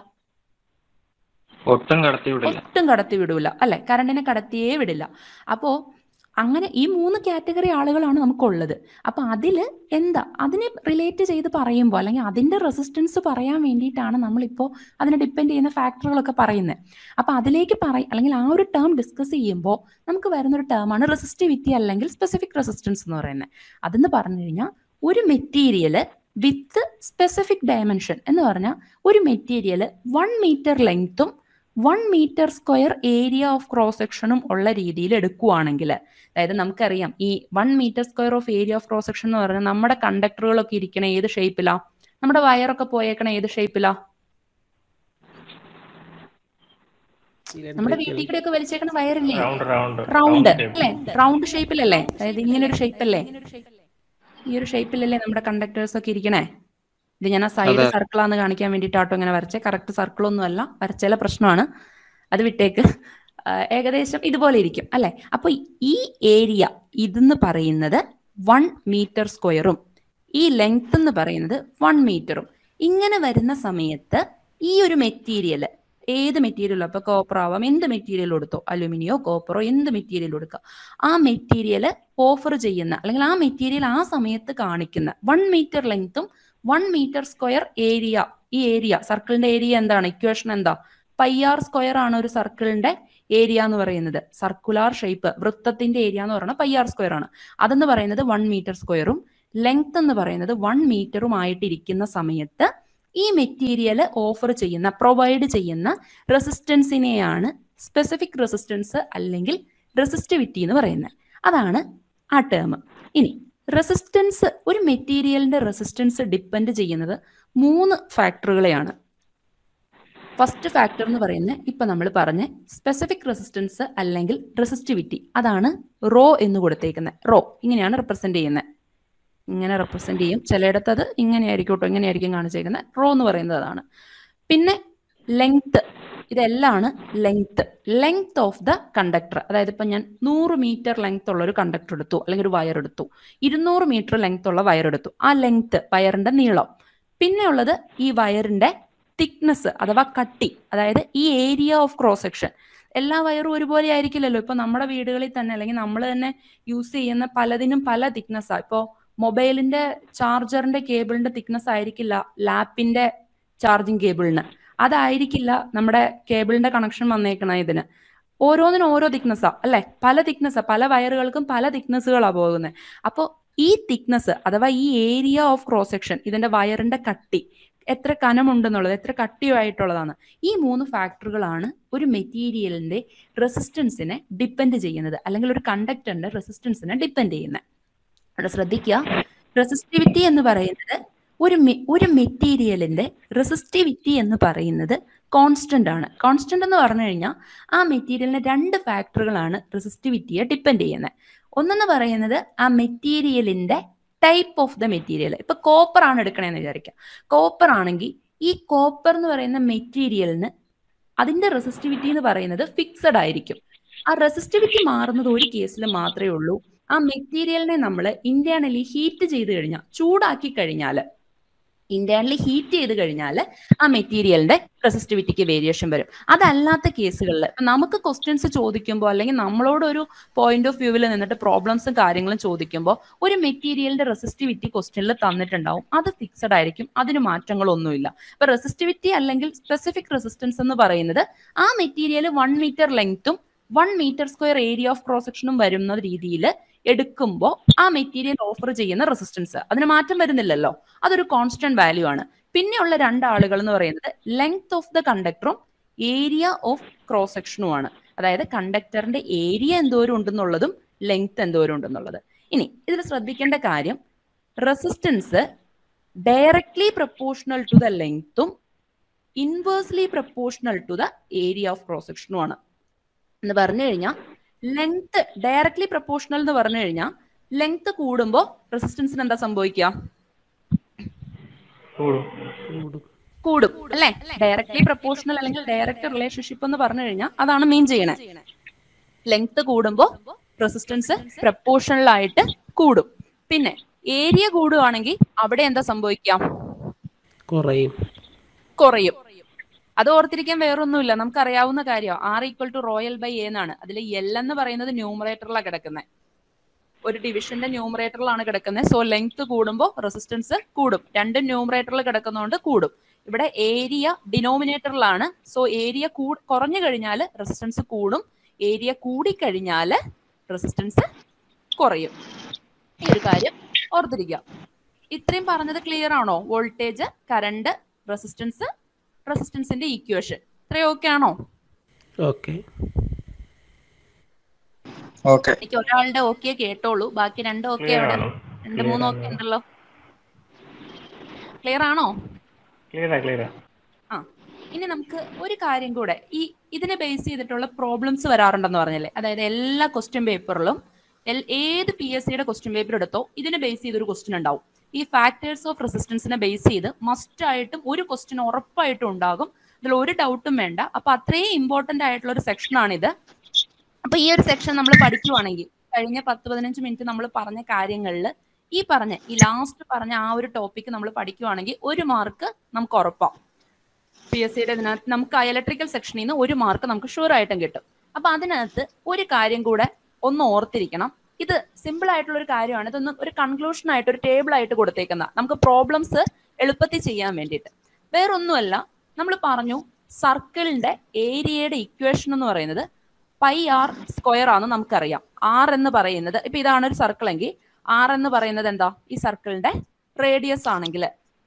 ഒട്ടും കടത്തി വിടില്ല ഒട്ടും കടത്തി വിടൂല അല്ലെ കറണ്ടിനെ കടത്തിയേ വിടില്ല അപ്പോ അങ്ങനെ ഈ മൂന്ന് കാറ്റഗറി ആളുകളാണ് നമുക്കുള്ളത് അപ്പൊ അതില് എന്താ അതിനെ റിലേറ്റ് ചെയ്ത് പറയുമ്പോൾ അല്ലെങ്കിൽ അതിന്റെ റെസിസ്റ്റൻസ് പറയാൻ വേണ്ടിയിട്ടാണ് നമ്മളിപ്പോ അതിനെ ഡിപ്പെൻഡ് ചെയ്യുന്ന ഫാക്ടറുകളൊക്കെ പറയുന്നത് അപ്പൊ അതിലേക്ക് പറ അല്ലെങ്കിൽ ആ ഒരു ടേം ഡിസ്കസ് ചെയ്യുമ്പോൾ നമുക്ക് വരുന്ന ഒരു ടേമാണ് റെസിസ്റ്റിവിറ്റി അല്ലെങ്കിൽ സ്പെസിഫിക് റെസിസ്റ്റൻസ് എന്ന് പറയുന്നത് അതെന്ന് പറഞ്ഞു കഴിഞ്ഞാൽ ഒരു മെറ്റീരിയല് വിത്ത് സ്പെസിഫിക് ഡയമെൻഷൻ എന്ന് പറഞ്ഞാൽ ഒരു മെറ്റീരിയൽ വൺ മീറ്റർ ലെങ്ത്തും one metre square area of cross സെക്ഷനും ഉള്ള രീതിയിൽ എടുക്കുവാണെങ്കിൽ അതായത് നമുക്കറിയാം ഈ one metre square of area of cross section എന്ന് പറഞ്ഞാൽ നമ്മുടെ കണ്ടക്ടറുകളൊക്കെ ഇരിക്കണ ഏത് ഷേപ്പിലാ നമ്മുടെ വയറൊക്കെ പോയേക്കണ ഏത് ഷേപ്പിലാ നമ്മുടെ വീട്ടിൽ കൂടെ ഒക്കെ വലിച്ചേക്കണ വയറില്ലേ റൗണ്ട് റൗണ്ട് റൗണ്ട് അല്ലേ റൗണ്ട് ഷേപ്പിലല്ലേ അതായത് ഇങ്ങനെ ഒരു ഷേപ്പല്ലേ ഈ ഒരു ഷേപ്പിലല്ലേ നമ്മുടെ കണ്ടക്ടേഴ്സ് ഒക്കെ ഇരിക്കണേ ഇത് ഞാൻ ആ സൈഡ് സർക്കിളാന്ന് കാണിക്കാൻ വേണ്ടിയിട്ടാട്ടോ ഇങ്ങനെ വരച്ചേ കറക്റ്റ് സർക്കിൾ ഒന്നും അല്ല വരച്ചേല പ്രശ്നമാണ് അത് വിട്ടേക്ക് ആ, ഏകദേശം ഇതുപോലെ ഇരിക്കും അല്ലെ അപ്പൊ ഈ ഏരിയ ഇതെന്ന് പറയുന്നത് വൺ മീറ്റർ സ്ക്വയറും ഈ ലെങ്ത് എന്ന് പറയുന്നത് വൺ മീറ്ററും ഇങ്ങനെ വരുന്ന സമയത്ത് ഈ ഒരു മെറ്റീരിയൽ ഏത് മെറ്റീരിയലോ അപ്പൊ കോപ്പർ ആവാം എന്ത് മെറ്റീരിയൽ എടുത്തോ അലുമിനിയോ കോപ്പറോ എന്ത് മെറ്റീരിയൽ എടുക്കുക ആ മെറ്റീരിയൽ ഓഫർ ചെയ്യുന്ന അല്ലെങ്കിൽ ആ മെറ്റീരിയൽ ആ സമയത്ത് കാണിക്കുന്ന വൺ മീറ്റർ ലെങ്ത്തും വൺ മീറ്റർ സ്ക്വയർ ഏരിയ ഈ ഏരിയ സർക്കിളിന്റെ ഏരിയ എന്താണ് ഇക്വേഷൻ എന്താ പൈ ആർ സ്ക്വയർ ആണ് ഒരു സർക്കിളിന്റെ ഏരിയ എന്ന് പറയുന്നത് സർക്കുലാർ ഷേപ്പ് വൃത്തത്തിന്റെ ഏരിയ എന്ന് പറയുന്നത് പൈ ആർ സ്ക്വയർ ആണ് അതെന്ന് പറയുന്നത് വൺ മീറ്റർ സ്ക്വയറും ലെങ്ത് എന്ന് പറയുന്നത് വൺ മീറ്ററും ആയിട്ടിരിക്കുന്ന സമയത്ത് ഈ മെറ്റീരിയൽ ഓഫർ ചെയ്യുന്ന പ്രൊവൈഡ് ചെയ്യുന്ന റെസിസ്റ്റൻസിനെയാണ് സ്പെസിഫിക് റെസിസ്റ്റൻസ് അല്ലെങ്കിൽ റെസിസ്റ്റിവിറ്റി എന്ന് പറയുന്നത് അതാണ് ആ ടേം ഇനി റെസിസ്റ്റൻസ് ഒരു മെറ്റീരിയലിന്റെ റെസിസ്റ്റൻസ് ഡിപ്പെൻഡ് ചെയ്യുന്നത് മൂന്ന് ഫാക്ടറുകളെയാണ് ഫസ്റ്റ് ഫാക്ടർ എന്ന് പറയുന്നത് ഇപ്പൊ നമ്മൾ പറഞ്ഞ സ്പെസിഫിക് റെസിസ്റ്റൻസ് അല്ലെങ്കിൽ റെസിസ്റ്റിവിറ്റി അതാണ് റോ എന്ന് കൊടുത്തേക്കുന്നത് റോ ഇങ്ങനെയാണ് റെപ്രസെന്റ് ചെയ്യുന്നത് ഇങ്ങനെ റെപ്രസെന്റ് ചെയ്യും ചിലയിടത്ത് അത് ഇങ്ങനെയായിരിക്കും കേട്ടോ ഇങ്ങനെയായിരിക്കും കാണിച്ചേക്കുന്നത് റോ എന്ന് പറയുന്നത് അതാണ് പിന്നെ ലെങ്ത് ഇതെല്ലാണ് length length of the conductor അതായത് ഇപ്പം ഞാൻ നൂറ് മീറ്റർ ലെങ്ത് ഉള്ള ഒരു കണ്ടക്ടർ എടുത്തു അല്ലെങ്കിൽ ഒരു വയർ എടുത്തു ഇരുന്നൂറ് മീറ്റർ ലെങ്ത് ഉള്ള വയർ എടുത്തു ആ ലെങ്ത് വയറിന്റെ നീളം പിന്നെ ഉള്ളത് ഈ വയറിന്റെ തിക്നെസ് അഥവാ കട്ടി അതായത് ഈ ഏരിയ ഓഫ് ക്രോസ് സെക്ഷൻ എല്ലാ വയറും ഒരുപോലെ ആയിരിക്കില്ലല്ലോ ഇപ്പൊ നമ്മുടെ വീടുകളിൽ തന്നെ അല്ലെങ്കിൽ നമ്മൾ തന്നെ യൂസ് ചെയ്യുന്ന പലതിനും പല തിക്നെസ്സാണ് ഇപ്പോൾ മൊബൈലിന്റെ ചാർജറിന്റെ കേബിളിന്റെ തിക്നെസ് ആയിരിക്കില്ല ലാപ്പിന്റെ ചാർജിങ് കേബിളിന് അതായിരിക്കില്ല നമ്മുടെ കേബിളിന്റെ കണക്ഷൻ വന്നേക്കണ ഇതിന് ഓരോന്നിനും ഓരോ തിക്നെസ്സാ അല്ലെ പല തിക്നെസ്സാ പല വയറുകൾക്കും പല തിക്നെസ്സുകളാണ് പോകുന്നത് അപ്പോൾ ഈ തിക്നെസ് അഥവാ ഈ ഏരിയ ഓഫ് ക്രോസ് സെക്ഷൻ ഇതിന്റെ വയറിന്റെ കട്ടി എത്ര കനമുണ്ടെന്നുള്ളത് എത്ര കട്ടിയായിട്ടുള്ളതാണ് ഈ മൂന്ന് ഫാക്ടറുകളാണ് ഒരു മെറ്റീരിയലിന്റെ റെസിസ്റ്റൻസിനെ ഡിപ്പെൻഡ് ചെയ്യുന്നത് അല്ലെങ്കിൽ ഒരു കണ്ടക്ടറിന്റെ റെസിസ്റ്റൻസിനെ ഡിപ്പെൻഡ് ചെയ്യുന്നത് അവിടെ ശ്രദ്ധിക്കുക റെസിസ്റ്റിവിറ്റി എന്ന് പറയുന്നത് ഒരു മെ- ഒരു മെറ്റീരിയലിന്റെ റെസിസ്റ്റിവിറ്റി എന്ന് പറയുന്നത് കോൺസ്റ്റന്റ് ആണ് കോൺസ്റ്റന്റ് എന്ന് പറഞ്ഞു കഴിഞ്ഞാൽ ആ മെറ്റീരിയലിന് രണ്ട് ഫാക്ടറുകളാണ് റെസിസ്റ്റിവിറ്റിയെ ഡിപ്പെൻഡ് ചെയ്യുന്നത് ഒന്നെന്ന് പറയുന്നത് ആ മെറ്റീരിയലിന്റെ ടൈപ്പ് ഓഫ് ദ മെറ്റീരിയൽ ഇപ്പൊ കോപ്പർ ആണ് എടുക്കണേന്ന് വിചാരിക്കാം കോപ്പർ ആണെങ്കിൽ ഈ കോപ്പർ എന്ന് പറയുന്ന മെറ്റീരിയലിന് അതിന്റെ റെസിസ്റ്റിവിറ്റി എന്ന് പറയുന്നത് ഫിക്സഡ് ആയിരിക്കും ആ റെസിസ്റ്റിവിറ്റി മാറുന്നത് ഒരു കേസിൽ മാത്രമേ ഉള്ളൂ ആ മെറ്റീരിയലിനെ നമ്മൾ ഇന്റേണലി ഹീറ്റ് ചെയ്ത് കഴിഞ്ഞാൽ ചൂടാക്കി കഴിഞ്ഞാൽ ഇന്റേണലി ഹീറ്റ് ചെയ്ത് കഴിഞ്ഞാൽ ആ മെറ്റീരിയലിന്റെ റെസിസ്റ്റിവിറ്റിക്ക് വേരിയേഷൻ വരും അതല്ലാത്ത കേസുകളിൽ നമുക്ക് ക്വസ്റ്റ്യൻസ് ചോദിക്കുമ്പോൾ അല്ലെങ്കിൽ നമ്മളോട് ഒരു പോയിന്റ് ഓഫ് വ്യൂവിൽ നിന്നിട്ട് പ്രോബ്ലംസും കാര്യങ്ങളും ചോദിക്കുമ്പോൾ ഒരു മെറ്റീരിയലിന്റെ റെസിസ്റ്റിവിറ്റി ക്വസ്റ്റ്യനിൽ തന്നിട്ടുണ്ടാവും അത് ഫിക്സഡ് ആയിരിക്കും അതിന് മാറ്റങ്ങളൊന്നുമില്ല അപ്പൊ റെസിസ്റ്റിവിറ്റി അല്ലെങ്കിൽ സ്പെസിഫിക് റെസിസ്റ്റൻസ് എന്ന് പറയുന്നത് ആ മെറ്റീരിയൽ വൺ മീറ്റർ ലെങ്ത്തും one metre square area of cross സെക്ഷനും വരുന്ന രീതിയിൽ എടുക്കുമ്പോൾ ആ മെറ്റീരിയൽ ഓഫർ ചെയ്യുന്ന റെസിസ്റ്റൻസ് അതിന് മാറ്റം വരുന്നില്ലല്ലോ അതൊരു കോൺസ്റ്റന്റ് വാല്യൂ ആണ് പിന്നെയുള്ള രണ്ടാളുകൾ എന്ന് പറയുന്നത് ലെങ്ത് ഓഫ് ദ കണ്ടക്ടറും ഏരിയ ഓഫ് ക്രോസ് സെക്ഷനും ആണ് അതായത് കണ്ടക്ടറിന്റെ ഏരിയ എന്തോരം ഉണ്ടെന്നുള്ളതും ലെങ്ത് എന്തോരം ഉണ്ടെന്നുള്ളത് ഇനി ഇതിൽ ശ്രദ്ധിക്കേണ്ട കാര്യം resistance directly proportional to the ലെങ്ത്തും inversely proportional to the area of cross സെക്ഷനും ആണ് എന്ന് പറഞ്ഞു കഴിഞ്ഞാൽ ലെങ്ത് ഡയറക്ട്ലി പ്രപ്പോർഷണൽ എന്ന് പറഞ്ഞു കഴിഞ്ഞാൽ ലെങ്ത് കൂടുമ്പോൾ റെസിസ്റ്റൻസിന് എന്താ സംഭവിക്കുക കൂടും കൂടും കൂടും അല്ലെ ഡയറക്ട്ലി പ്രപ്പോർഷണൽ അല്ലെങ്കിൽ ഡയറക്റ്റ് റിലേഷൻഷിപ്പ് എന്ന് പറഞ്ഞു കഴിഞ്ഞാൽ അതാണ് മീൻ ചെയ്യണേ ലെങ്ത് കൂടുമ്പോൾ റെസിസ്റ്റൻസ് പ്രപ്പോർഷണൽ ആയിട്ട് കൂടും പിന്നെ ഏരിയ കൂടുകയാണെങ്കിൽ അവിടെ എന്താ സംഭവിക്കാം കുറയും കുറയും അത് ഓർത്തിരിക്കാൻ വേറൊന്നുമില്ല നമുക്ക് അറിയാവുന്ന കാര്യമാണ് R equal to rho L by A എന്നാണ് അതിൽ എൽ എന്ന് പറയുന്നത് ന്യൂമറേറ്ററിലാണ് കിടക്കുന്നത് ഒരു ഡിവിഷന്റെ ന്യൂമറേറ്ററിലാണ് കിടക്കുന്നത് സോ ലെങ്ത് കൂടുമ്പോൾ റെസിസ്റ്റൻസ് കൂടും രണ്ടും ന്യൂമറേറ്ററിൽ കിടക്കുന്നതുകൊണ്ട് കൂടും ഇവിടെ ഏരിയ ഡിനോമിനേറ്ററിലാണ് സോ ഏരിയ കുറഞ്ഞു കഴിഞ്ഞാൽ റെസിസ്റ്റൻസ് കൂടും ഏരിയ കൂടിക്കഴിഞ്ഞാൽ റെസിസ്റ്റൻസ് കുറയും ഈ ഒരു കാര്യം ഓർത്തിരിക്കുക ഇത്രയും പറഞ്ഞത് ക്ലിയർ ആണോ വോൾട്ടേജ് കറണ്ട് റെസിസ്റ്റൻസ് റെസിസ്റ്റൻസിന്റെ ഈക്വേഷൻ ഇത്രയും ഓക്കെ ആണോ ഓക്കെ ഓക്കെ എനിക്ക് ഒരാളുടെ ഓക്കെ കേട്ടോളൂ ബാക്കി രണ്ട് ഓക്കെ ക്ലിയർ അവിടെ ആണോ രണ്ട് Clear മൂന്ന് ആണ്. ഓക്കെ ഉണ്ടല്ലോ ക്ലിയർ ആണോ ക്ലിയറാ ക്ലിയറാ ആ ഇനി നമുക്ക് ഒരു കാര്യം കൂടെ ഈ ഇതിനെ ബേസ് ചെയ്തിട്ടുള്ള പ്രോബ്ലംസ് വരാറുണ്ടെന്ന് പറഞ്ഞല്ലേ അതായത് എല്ലാ ക്വസ്റ്റ്യൻ പേപ്പറിലും ഏത് പി എസ് സിയുടെ ക്വസ്റ്റ്യൻ പേപ്പർ എടുത്തോ ഇതിനെ ബേസ് ചെയ്തൊരു ക്വസ്റ്റ്യൻ ഉണ്ടാവും ഈ ഫാക്ടേഴ്സ് ഓഫ് റെസിസ്റ്റൻസിനെ ബേസ് ചെയ്ത് മസ്റ്റ് ആയിട്ടും ഒരു ക്വസ്റ്റ്യൻ ഉറപ്പായിട്ടും ഉണ്ടാകും ഇതിൽ ഒരു ഡൗട്ടും വേണ്ട അപ്പൊ അത്രയും ഇമ്പോർട്ടന്റ് ആയിട്ടുള്ള ഒരു സെക്ഷനാണിത് അപ്പൊ ഈ ഒരു സെക്ഷൻ നമ്മൾ പഠിക്കുവാണെങ്കിൽ കഴിഞ്ഞ പത്ത് പതിനഞ്ച് മിനിറ്റ് നമ്മൾ പറഞ്ഞ കാര്യങ്ങളിൽ ഈ പറഞ്ഞ ഈ ലാസ്റ്റ് പറഞ്ഞ ആ ഒരു ടോപ്പിക്ക് നമ്മൾ പഠിക്കുവാണെങ്കിൽ ഒരു മാർക്ക് നമുക്ക് ഉറപ്പാവും പി എസ് സിയുടെ ഇതിനകത്ത് നമുക്ക് ആ ഇലക്ട്രിക്കൽ സെക്ഷനിൽ നിന്ന് ഒരു മാർക്ക് നമുക്ക് ഷുവർ ആയിട്ടും കിട്ടും അപ്പൊ അതിനകത്ത് ഒരു കാര്യം കൂടെ ഒന്ന് ഓർത്തിരിക്കണം ഇത് സിമ്പിൾ ആയിട്ടുള്ള ഒരു കാര്യമാണ് ഇതൊന്ന് ഒരു കൺക്ലൂഷൻ ആയിട്ട് ഒരു ടേബിൾ ആയിട്ട് കൊടുത്തേക്കുന്ന നമുക്ക് പ്രോബ്ലംസ് എളുപ്പത്തിൽ ചെയ്യാൻ വേണ്ടിയിട്ട് വേറൊന്നുമല്ല നമ്മൾ പറഞ്ഞു സർക്കിളിന്റെ ഏരിയയുടെ ഇക്വേഷൻ എന്ന് പറയുന്നത് പൈ ആർ സ്ക്വയർ ആണെന്ന് നമുക്കറിയാം ആർ എന്ന് പറയുന്നത് ഇപ്പൊ ഇതാണ് ഒരു സർക്കിൾ എങ്കിൽ ആർ എന്ന് പറയുന്നത് എന്താ ഈ സർക്കിളിന്റെ റേഡിയസ് ആണെങ്കിൽ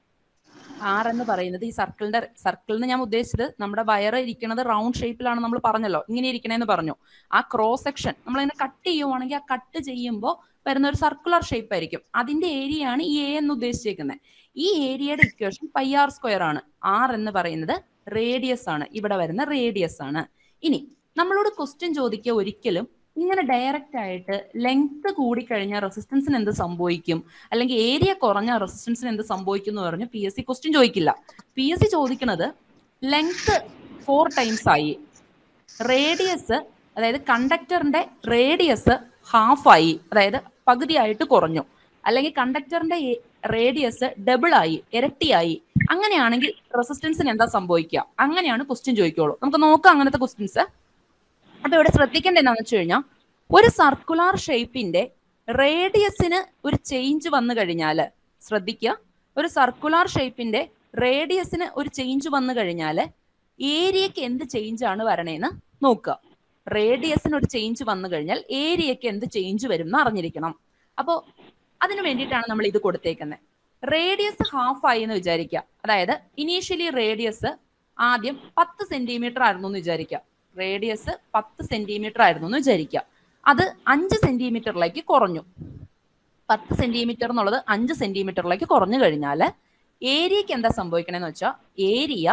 ആർ എന്ന് പറയുന്നത് ഈ സർക്കിളിന്റെ സർക്കിളിന് ഞാൻ ഉദ്ദേശിച്ചത് നമ്മുടെ വയർ ഇരിക്കുന്നത് റൗണ്ട് ഷേപ്പിലാണ് നമ്മൾ പറഞ്ഞല്ലോ ഇങ്ങനെ ഇരിക്കണേന്ന് പറഞ്ഞു ആ ക്രോസ് സെക്ഷൻ നമ്മൾ അതിനെ കട്ട് ചെയ്യുവാണെങ്കിൽ ആ കട്ട് ചെയ്യുമ്പോൾ വരുന്ന ഒരു സർക്കുലർ ഷേപ്പ് ആയിരിക്കും അതിന്റെ ഏരിയ ആണ് ഈ എ എന്ന് ഉദ്ദേശിച്ചേക്കുന്നത് ഈ ഏരിയയുടെ ഇക്വേഷൻ പൈ ആർ സ്ക്വയർ ആണ് ആർ എന്ന് പറയുന്നത് റേഡിയസ് ആണ് ഇവിടെ വരുന്ന റേഡിയസ് ആണ് ഇനി നമ്മളോട് ക്വസ്റ്റ്യൻ ചോദിക്കുക ഒരിക്കലും ഇങ്ങനെ ഡയറക്റ്റ് ആയിട്ട് ലെങ്ത് കൂടിക്കഴിഞ്ഞാൽ റെസിസ്റ്റൻസിന് എന്ത് സംഭവിക്കും അല്ലെങ്കിൽ ഏരിയ കുറഞ്ഞ റെസിസ്റ്റൻസിന് എന്ത് സംഭവിക്കും എന്ന് പറഞ്ഞ് പി എസ് സി ക്വസ്റ്റ്യൻ ചോദിക്കില്ല പി എസ് സി ചോദിക്കുന്നത് ലെങ്ത് ഫോർ ടൈംസ് ആയി റേഡിയസ് അതായത് കണ്ടക്ടറിന്റെ റേഡിയസ് ഹാഫ് ആയി അതായത് പകുതിയായിട്ട് കുറഞ്ഞു അല്ലെങ്കിൽ കണ്ടക്ടറിന്റെ റേഡിയസ് ഡബിൾ ആയി ഇരട്ടിയായി അങ്ങനെയാണെങ്കിൽ റെസിസ്റ്റൻസിന് എന്താ സംഭവിക്കുക അങ്ങനെയാണ് ക്വസ്റ്റ്യൻ ചോദിക്കുള്ളൂ നമുക്ക് നോക്കാം അങ്ങനത്തെ ക്വസ്റ്റ്യൻസ് അപ്പൊ ഇവിടെ ശ്രദ്ധിക്കേണ്ടത് എന്താണെന്ന് വെച്ച് കഴിഞ്ഞാൽ ഒരു സർക്കുലാർ ഷേപ്പിന്റെ റേഡിയസിന് ഒരു ചേഞ്ച് വന്നു കഴിഞ്ഞാൽ ശ്രദ്ധിക്കുക ഒരു സർക്കുലാർ ഷേപ്പിന്റെ റേഡിയസിന് ഒരു ചേഞ്ച് വന്നു കഴിഞ്ഞാൽ ഏരിയക്ക് എന്ത് ചേഞ്ച് ആണ് വരണേന്ന് നോക്കുക റേഡിയസിന് ഒരു ചേഞ്ച് വന്നു കഴിഞ്ഞാൽ ഏരിയക്ക് എന്ത് ചേഞ്ച് വരും എന്ന് അറിഞ്ഞിരിക്കണം അപ്പോൾ അതിനു വേണ്ടിയിട്ടാണ് നമ്മൾ ഇത് കൊടുത്തേക്കുന്നത് റേഡിയസ് ഹാഫ് ആയി എന്ന് വിചാരിക്കുക അതായത് ഇനീഷ്യലി റേഡിയസ് ആദ്യം പത്ത് സെന്റിമീറ്റർ ആയിരുന്നു എന്ന് വിചാരിക്കുക റേഡിയസ് പത്ത് സെന്റിമീറ്റർ ആയിരുന്നു എന്ന് വിചാരിക്കുക അത് അഞ്ച് സെന്റിമീറ്ററിലേക്ക് കുറഞ്ഞു പത്ത് സെന്റിമീറ്റർ എന്നുള്ളത് അഞ്ച് സെന്റിമീറ്ററിലേക്ക് കുറഞ്ഞു കഴിഞ്ഞാൽ ഏരിയക്ക് എന്താ സംഭവിക്കണമെന്ന് വെച്ചാൽ ഏരിയ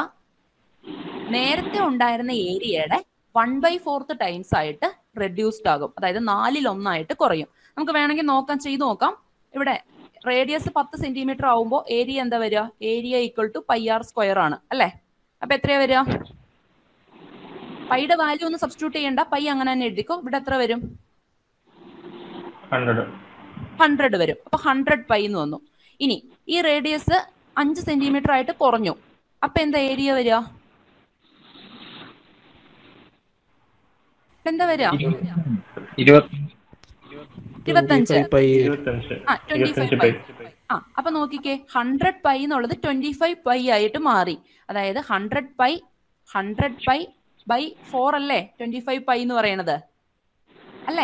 നേരത്തെ ഉണ്ടായിരുന്ന ഏരിയയുടെ വൺ ബൈ ഫോർത്ത് ടൈംസ് ആയിട്ട് റെഡ്യൂസ്ഡ് ആകും അതായത് നാലിൽ ഒന്നായിട്ട് കുറയും നമുക്ക് വേണമെങ്കിൽ നോക്കാം ചെയ്തു നോക്കാം ഇവിടെ റേഡിയസ് പത്ത് സെന്റിമീറ്റർ ആവുമ്പോൾ ഏരിയ എന്താ വരിക area equal to pi R square ആണ് അല്ലേ അപ്പൊ എത്രയാ വരിക പൈയുടെ വാല്യൂ ഒന്ന് സബ്സ്റ്റിറ്റ്യൂട്ട് ചെയ്യണ്ട പൈ അങ്ങനെ തന്നെ എഴുതിക്കോ ഇവിടെ എത്ര വരും ഹൺഡ്രഡ് ഹൺഡ്രഡ് വരും അപ്പൊ ഹൺഡ്രഡ് പൈ എന്ന് വന്നു ഇനി ഈ റേഡിയസ് അഞ്ച് സെന്റിമീറ്റർ ആയിട്ട് കുറഞ്ഞു അപ്പൊ എന്താ ഏരിയ വരിക എന്താ വരിക ഇരുപത്തി ഇരുപത്തഞ്ച് പൈ ഇരുപത്തഞ്ച് ആ ട്വന്റി ഫൈവ് ഇരുപത്തഞ്ച് പൈ പൈ ആ അപ്പൊ നോക്കിക്കേ ഹൺഡ്രഡ് പൈ എന്നുള്ളത് ട്വന്റി ഫൈവ് പൈ ആയിട്ട് മാറി അതായത് hundred pi hundred pi by four അല്ലേ ട്വന്റി ഫൈവ് പൈ എന്ന് പറയണത് അല്ലേ